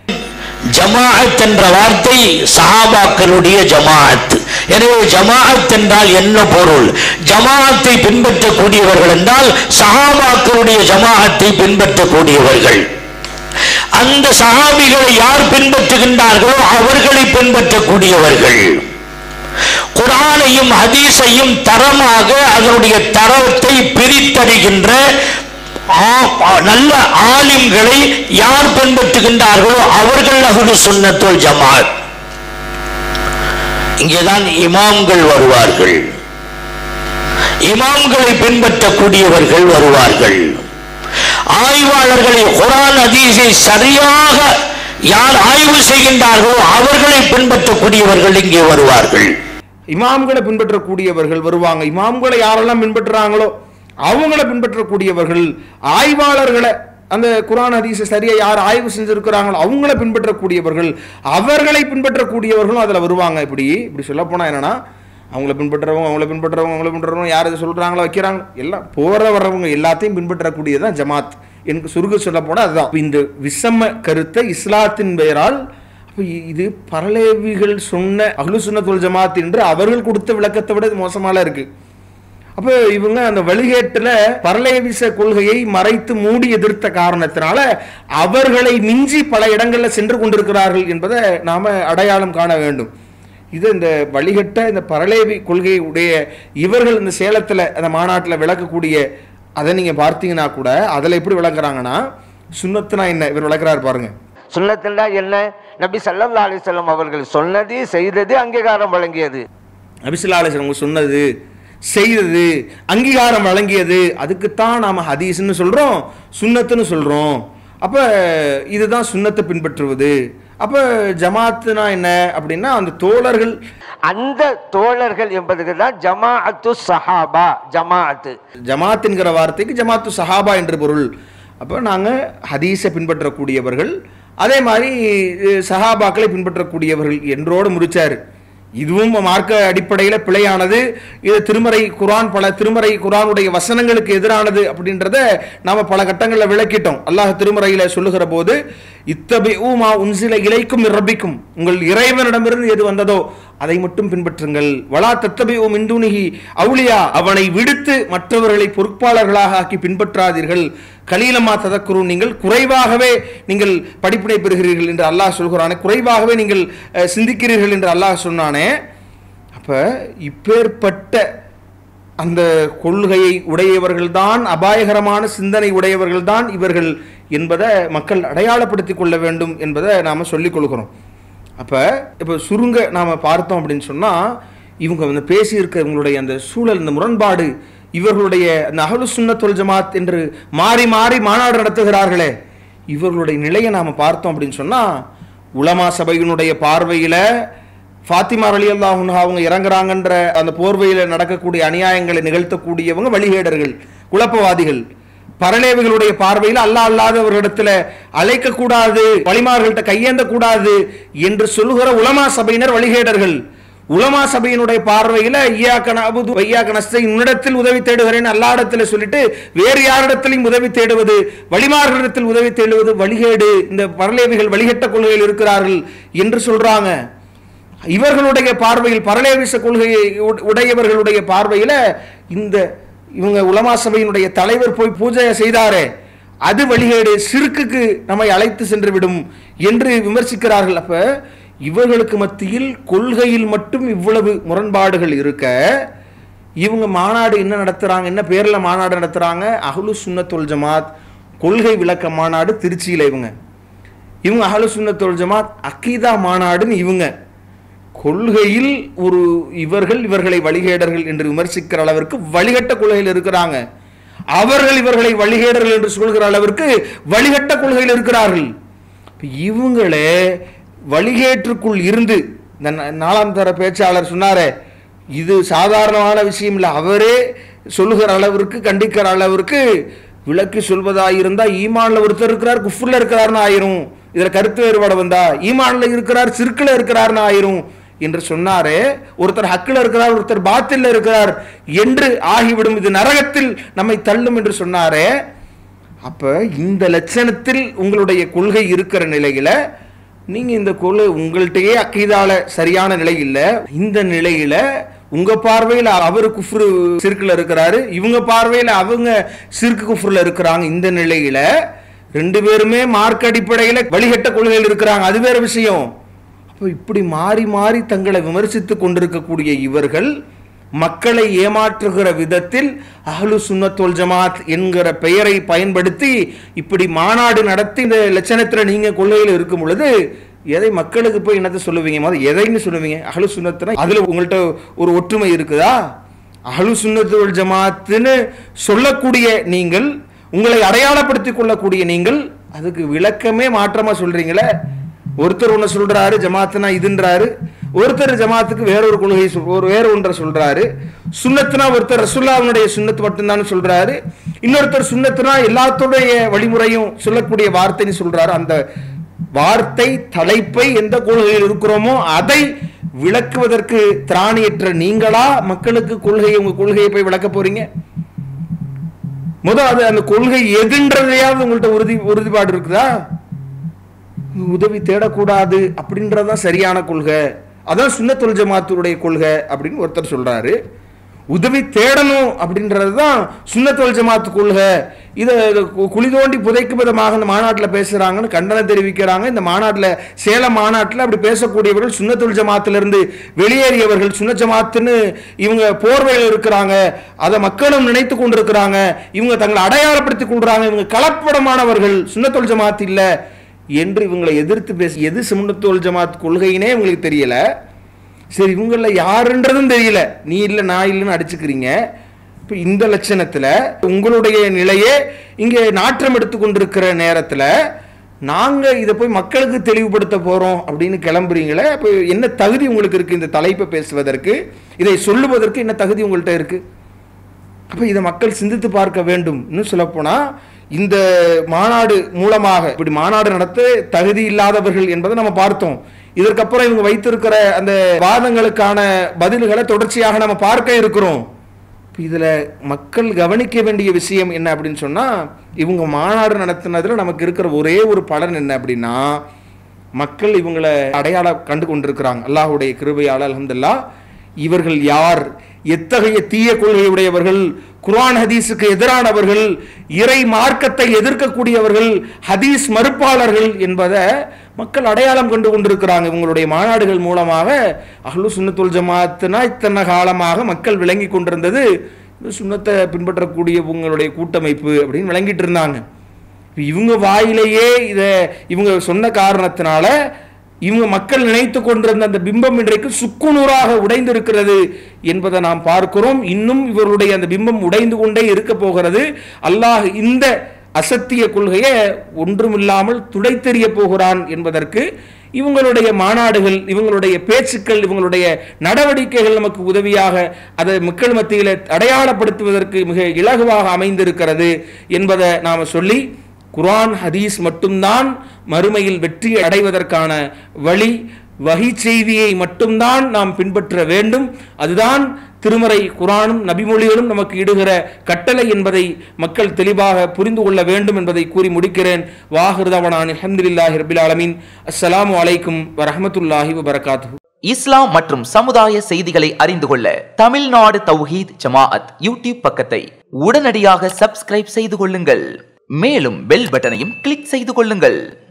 ஜமாஅத் என்ற வார்த்தை சஹாபாக்களுடைய ஜமாஅத் எனவே ஜமாஅத் என்றால் என்ன பொருள் ஜமாஅத்தை பின்பற்றக்கூடியவர்கள் என்றால் சஹாபாக்களுடைய ஜமாஅத்தை பின்பற்றக்கூடியவர்கள் அந்த சஹாபிகளை யார் பின்பற்றுகின்றார்களோ அவர்களை பின்பற்றக்கூடியவர்கள் குரானையும் ஹதீஸையும் தரமாக அதனுடைய தரத்தை பிரித்தறிகின்ற ஆ- ஆ- நல்ல ஆலிம்களை யார் பின்பற்றுகின்றார்களோ அவர்கள் அகுடு சுன்னத்துல் ஜமாத் இங்கேதான் இமாம்கள் வருவார்கள் இமாம்களை பின்பற்றக்கூடியவர்கள் வருவார்கள் ஆய்வாளர்களை குரான் ஹதீஸை சரியாக யார் ஆய்வு செய்கின்றார்களோ அவர்களை பின்பற்றக்கூடியவர்கள் இங்கே வருவார்கள் இமாம்களை பின்பற்றக்கூடியவர்கள் வருவாங்க இமாம்களை யாரெல்லாம் பின்பற்றுறாங்களோ அவங்கள பின்பற்றக்கூடியவர்கள் ஆய்வாளர்களை அந்த குரான் ஹதீஸை சரியா யார் ஆய்வு செஞ்சிருக்கிறாங்களோ அவங்கள பின்பற்றக்கூடியவர்கள் அவர்களை பின்பற்றக்கூடியவர்களும் அதில் வருவாங்க இப்படி இப்படி சொல்ல போனால் என்னன்னா அவங்கள பின்பற்றுறவங்க அவங்கள பின்பற்றுறவங்க அவங்கள பின்பற்றுறவங்க யார் இதை சொல்கிறாங்களோ வைக்கிறாங்க எல்லாம் போற வர்றவங்க எல்லாத்தையும் பின்பற்றக்கூடியதுதான் ஜமாத் எனக்கு சுருக சொல்ல போனால் அதுதான் அப்ப இந்த விஷம கருத்தை இஸ்லாத்தின் பெயரால் அப்ப இ- இது பரலேவிகள் சொன்ன அஹ்லு சுன்னத்துல் ஜமாத் என்று அவர்கள் கொடுத்த விளக்கத்தை விட இது மோசமால இருக்கு அப்ப இவங்க அந்த வழிகேட்டுல பரலேவிச கொள்கையை மறைத்து மூடி எதிர்த்த காரணத்தினால அவர்களை மிஞ்சி பல இடங்கள்ல சென்று கொண்டிருக்கிறார்கள் என்பதை நாம அடையாளம் காண வேண்டும் இது இந்த வழிகட்ட இந்த பரலேவி கொள்கை உடைய இவர்கள் இந்த சேலத்துல அந்த மாநாட்டுல விளக்கக்கூடிய அதை நீங்க பார்த்தீங்கன்னா கூட அதுல எப்படி விளக்குறாங்கன்னா சுன்னத்துனா என்ன இவர் விளக்குறாரு பாருங்க சுன்னத்துண்டா என்ன நபி ஸல்லல்லாஹு அலைஹி வஸல்லம் அவர்கள் சொன்னது செய்தது அங்கீகாரம் வழங்கியது நபிசுல்லாசன் அவங்க சொன்னது செய்தது அங்கீகாரம் வழங்கியது அதுக்குத்தான் நாம ஹதீஸ்னு சொல்றோம் சுன்னத்துன்னு சொல்றோம் அப்ப இதுதான் சுன்னத்தை பின்பற்றுவது அப்ப ஜமாத்துனா என்ன அப்படின்னா அந்த தோழர்கள் அந்த தோழர்கள் என்பதுக்கு தான் ஜமாஅத்து சஹாபா ஜமாஅத்து ஜமாத் என்கிற வார்த்தைக்கு ஜமாத்து சஹாபா என்று பொருள் அப்போ நாங்கள் ஹதீஸை பின்பற்றக்கூடியவர்கள் அதே மாதிரி அஹ், சஹாபாக்களை பின்பற்றக்கூடியவர்கள் என்றோடு முடிச்சார் இதுவும் மார்க்க அடிப்படையில் பிழையானது இது திருமறை குரான் பல திருமறை குரானுடைய வசனங்களுக்கு எதிரானது அப்படின்றத நாம பல கட்டங்களில் விளக்கிட்டோம் அல்லாஹ் திருமறையில சொல்லுகிற போது இத்தபி ஊமா உன்சில இலைக்கும் இரபிக்கும் உங்கள் இறைவனிடமிருந்து எது வந்ததோ அதை மட்டும் பின்பற்றுங்கள் வலா தத்தபி ஓ மிந்துனிகி அவுளியா அவனை விடுத்து மற்றவர்களை பொறுப்பாளர்களாக ஆக்கி பின்பற்றாதீர்கள் கலீலமா ததக்குரு நீங்கள் குறைவாகவே நீங்கள் படிப்பினை பெறுகிறீர்கள் என்று அல்லாஹ் சொல்கிறானே குறைவாகவே நீங்கள் அஹ், சிந்திக்கிறீர்கள் என்று அல்லாஹ் சொன்னானே அப்ப இப்பேற்பட்ட அந்த கொள்கையை உடையவர்கள்தான் அபாயகரமான சிந்தனை உடையவர்கள்தான் இவர்கள் என்பதை மக்கள் அடையாளப்படுத்திக் கொள்ள வேண்டும் என்பதை நாம் சொல்லிக் கொள்கிறோம் அப்போ இப்போ சுருங்க நாம் பார்த்தோம் அப்படின்னு சொன்னால் இவங்க வந்து பேசியிருக்கிறவங்களுடைய அந்த சூழல் இந்த முரண்பாடு இவர்களுடைய அந்த அகலு சுன்னத்துல் ஜமாத் என்று மாறி மாறி மாநாடு நடத்துகிறார்களே இவர்களுடைய நிலையை நாம் பார்த்தோம் அப்படின்னு சொன்னால் உலமா சபையினுடைய பார்வையில் ஃபாத்திமா அலி அல்லாஹ் அவங்க இறங்குறாங்கன்ற அந்த போர்வையில் நடக்கக்கூடிய அநியாயங்களை நிகழ்த்தக்கூடியவங்க வழிகேடர்கள் குழப்பவாதிகள் பரலேவிகளுடைய பார்வையில் அல்லா அல்லாதவர்களிடத்துல அழைக்கக்கூடாது வழிமார்கள்ட்ட கையேந்த கூடாது என்று சொல்லுகிற உலமா சபையினர் வழிகேடர்கள் உலமா சபையினுடைய பார்வையில ஐயாக்க நபுது ஐயாக்க நஸ்தை உன்னிடத்தில் உதவி தேடுகிறேன் அல்லாடத்துல சொல்லிட்டு வேறு யாரிடத்திலையும் உதவி தேடுவது வழிமார்களிடத்தில் உதவி தேடுவது வழிகேடு இந்த பரலேவிகள் வழிகட்ட கொள்கையில் இருக்கிறார்கள் என்று சொல்றாங்க இவர்களுடைய பார்வையில் பரலேவிச கொள்கையை உட- உடையவர்களுடைய பார்வையில இந்த இவங்க உலமா சபையினுடைய தலைவர் போய் பூஜை செய்தாரே அது வழிகேடு சிறுக்குக்கு நம்மை அழைத்து சென்று விடும் என்று விமர்சிக்கிறார்கள் அப்ப இவர்களுக்கு மத்தியில் கொள்கையில் மட்டும் இவ்வளவு முரண்பாடுகள் இருக்க இவங்க மாநாடு என்ன நடத்துறாங்க என்ன பேர்ல மாநாடு நடத்துறாங்க அஹ்லு சுன்னத்துல் ஜமாத் கொள்கை விளக்க மாநாடு திருச்சியில இவங்க இவங்க அஹ்லு சுன்னத்துல் ஜமாத் அக்கீதா மாநாடுன்னு இவங்க கொள்கையில் ஒரு இவர்கள் இவர்களை வழிகேடர்கள் என்று விமர்சிக்கிற அளவிற்கு வழிகட்ட கொள்கையில் இருக்கிறாங்க அவர்கள் இவர்களை வழிகேடர்கள் என்று சொல்கிற அளவிற்கு வழிகட்ட கொள்கையில் இருக்கிறார்கள் இப்ப இவங்களே வழிகேற்றுக்குள் இருந்து இந்த நா- நாலாம் தர பேச்சாளர் சொன்னாரே இது சாதாரணமான விஷயம் இல்லை அவரே சொல்லுகிற அளவிற்கு கண்டிக்கிற அளவிற்கு விளக்கி சொல்வதாயிருந்தா ஈமான்ல ஒருத்தர் இருக்கிறார் குஃப்ல இருக்கிறார்னு ஆயிரும் இதுல கருத்து வேறுபாடு வந்தா ஈமான்ல இருக்கிறார் சிறுக்குல இருக்கிறார்னு ஆயிரும் என்று சொன்னாரே ஒருத்தர் ஹக்கில் இருக்கிறார் ஒருத்தர் பாத்தில்ல இருக்கிறார் என்று ஆகிவிடும் இது நரகத்தில் நம்மை தள்ளும் என்று சொன்னாரே அப்ப இந்த லட்சணத்தில் உங்களுடைய கொள்கை இருக்கிற நிலையில நீங்க இந்த கொள்கை உங்கள்கிட்டயே அக்கீதால சரியான நிலை இல்ல இந்த நிலையில உங்க பார்வையில அவரு குஃப்ரு சிறுக்குல இருக்கிறாரு இவங்க பார்வையில அவங்க சிறுக்கு குஃப்ருல இருக்கிறாங்க இந்த நிலையில ரெண்டு பேருமே மார்க் அடிப்படையில வழிகட்ட கொள்கையில் இருக்கிறாங்க அது வேற விஷயம் அப்போ இப்படி மாறி மாறி தங்களை விமர்சித்துக் கொண்டிருக்கக்கூடிய இவர்கள் மக்களை ஏமாற்றுகிற விதத்தில் அஹ்லு சுன்னத்துல் ஜமாத் என்கிற பெயரை பயன்படுத்தி இப்படி மாநாடு நடத்தி இந்த லட்சணத்துல நீங்க கொள்கையில் இருக்கும் பொழுது எதை மக்களுக்கு போய் என்னத்தை சொல்லுவீங்க மாதிரி எதைன்னு சொல்லுவீங்க அஹ்லு சுன்னத்துனா அதுல உங்கள்கிட்ட ஒரு ஒற்றுமை இருக்குதா அஹ்லு சுன்னத்துல் ஜமாத்துன்னு சொல்லக்கூடிய நீங்கள் உங்களை அடையாளப்படுத்திக் கொள்ளக்கூடிய நீங்கள் அதுக்கு விளக்கமே மாற்றமா சொல்றீங்களே ஒருத்தர் ஒன்று சொல்றாரு ஜமாத்துனா இதுன்றாரு ஒருத்தர் ஜமாத்துக்கு வேறொரு கொள்கை சொல் ஒரு வேற ஒன்றை சொல்றாரு சுன்னத்துனா ஒருத்தர் ரசுல்லாவினுடைய சுன்னத்து மட்டும்தான் சொல்றாரு இன்னொருத்தர் சுன்னத்துனா எல்லாத்துடைய வழிமுறையும் சொல்லக்கூடிய வார்த்தைன்னு சொல்றாரு அந்த வார்த்தை தலைப்பை எந்த கொள்கையில் இருக்கிறோமோ அதை விளக்குவதற்கு திராணியற்ற நீங்களா மக்களுக்கு கொள்கையை உங்க கொள்கையை போய் விளக்க போறீங்க முதல் அது அந்த கொள்கை எதுன்றதையாவது உங்கள்ட்ட உறுதி உறுதிப்பாடு இருக்குதா உதவி தேடக்கூடாது அப்படின்றதான் சரியான கொள்கை அதான் சுன்னத்துல் ஜமாத்துடைய கொள்கை அப்படின்னு ஒருத்தர் சொல்றாரு உதவி தேடணும் அப்படின்றது தான் சுன்னத்துல் ஜமாத்து கொள்கை இதை இதை கு- குழி தோண்டி புதைக்கும் விதமாக இந்த மாநாட்டில் பேசுறாங்கன்னு கண்டனம் தெரிவிக்கிறாங்க இந்த மாநாட்டில் சேலம் மாநாட்டில் அப்படி பேசக்கூடியவர்கள் சுன்னத்துல் ஜமாத்திலிருந்து வெளியேறியவர்கள் சுன்ன ஜமாத்துன்னு இவங்க போர்வையில் இருக்கிறாங்க அதை மக்களும் நினைத்து கொண்டிருக்கிறாங்க இவங்க தங்களை அடையாளப்படுத்திக் கொள்றாங்க இவங்க கலப்படமானவர்கள் சுன்னத்துல் ஜமாத் இல்லை என்று இவங்களை எதிர்த்து பேசி எது சுன்னத்துல் ஜமாத் கொள்கையினே உங்களுக்கு தெரியல சரி இவங்கள யாருன்றதும் தெரியல நீ இல்லை நான் இல்லைன்னு அடிச்சுக்கிறீங்க இப்போ இந்த லட்சணத்தில் உங்களுடைய நிலையே இங்கே நாற்றம் எடுத்து கொண்டிருக்கிற நேரத்தில் நாங்கள் இதை போய் மக்களுக்கு தெளிவுபடுத்த போகிறோம் அப்படின்னு கிளம்புறீங்களே அப்போ என்ன தகுதி உங்களுக்கு இருக்குது இந்த தலைப்பை பேசுவதற்கு இதை சொல்லுவதற்கு என்ன தகுதி உங்கள்கிட்ட இருக்குது அப்போ இதை மக்கள் சிந்தித்து பார்க்க வேண்டும் இன்னும் சொல்லப்போனால் இந்த மாநாடு மூலமாக இப்படி மாநாடு நடத்த தகுதி இல்லாதவர்கள் என்பதை நம்ம பார்த்தோம் இதற்கப்புறம் இவங்க வைத்திருக்கிற அந்த வாதங்களுக்கான பதில்களை தொடர்ச்சியாக நம்ம பார்க்க இருக்கிறோம் இப்ப இதுல மக்கள் கவனிக்க வேண்டிய விஷயம் என்ன அப்படின்னு சொன்னா இவங்க மாநாடு நடத்தினதுல நமக்கு இருக்கிற ஒரே ஒரு பலன் என்ன அப்படின்னா மக்கள் இவங்களை அடையாளம் கண்டு கொண்டிருக்கிறாங்க அல்லாஹ்வுடைய கிருபையால் அல்ஹம்துலில்லாஹ் இவர்கள் யார் எத்தகைய தீய கொள்கையுடையவர்கள் குர்ஆன் ஹதீஸுக்கு எதிரானவர்கள் இறை மார்க்கத்தை எதிர்க்கக்கூடியவர்கள் ஹதீஸ் மறுப்பாளர்கள் என்பதை மக்கள் அடையாளம் கண்டு கொண்டிருக்கிறாங்க இவங்களுடைய மாநாடுகள் மூலமாக அஹ்லு சுன்னத்துல் ஜமாத்துனா இத்தனை காலமாக மக்கள் விளங்கி கொண்டிருந்தது இந்த சுன்னத்தை பின்பற்றக்கூடிய உங்களுடைய கூட்டமைப்பு அப்படின்னு விளங்கிட்டு இருந்தாங்க இப்ப இவங்க வாயிலேயே இதை இவங்க சொன்ன காரணத்தினால இவங்க மக்கள் நினைத்து கொண்டிருந்த அந்த பிம்பம் இன்றைக்கு சுக்குநூறாக உடைந்து இருக்கிறது என்பதை நாம் பார்க்கிறோம் இன்னும் இவருடைய அந்த பிம்பம் உடைந்து கொண்டே இருக்க போகிறது அல்லாஹ் இந்த அசத்திய கொள்கையை ஒன்றுமில்லாமல் துடைத்தெறிய போகிறான் என்பதற்கு இவங்களுடைய மாநாடுகள் இவங்களுடைய பேச்சுக்கள் இவங்களுடைய நடவடிக்கைகள் நமக்கு உதவியாக அதை மக்கள் மத்தியில் அடையாளப்படுத்துவதற்கு மிக இலகுவாக அமைந்திருக்கிறது என்பதை நாம் சொல்லி குர்ஆன் ஹதீஸ் மட்டும்தான் மறுமையில் வெற்றி அடைவதற்கான வழி வகை செய்தியை மட்டும்தான் நாம் பின்பற்ற வேண்டும் அதுதான் திருமறை குர்ஆனும் நபிமொழிகளும் நமக்கு இடுகிற கட்டளை என்பதை மக்கள் தெளிவாக புரிந்து கொள்ள வேண்டும் என்பதை கூறி முடிக்கிறேன் வாஹிருதவனான் அஹமதுல்லாஹி ரபில் ஆலமீன் அஸ்ஸலாமு அலைக்கும் வரஹமத்துல்லாஹி வபரகாத்து இஸ்லாம் மற்றும் சமுதாய செய்திகளை அறிந்து கொள்ள தமிழ்நாடு தௌஹீத் ஜமாஅத் யூடியூப் பக்கத்தை உடனடியாக சப்ஸ்கிரைப் செய்து கொள்ளுங்கள் மேலும் பெல் பட்டனையும் கிளிக் செய்து கொள்ளுங்கள்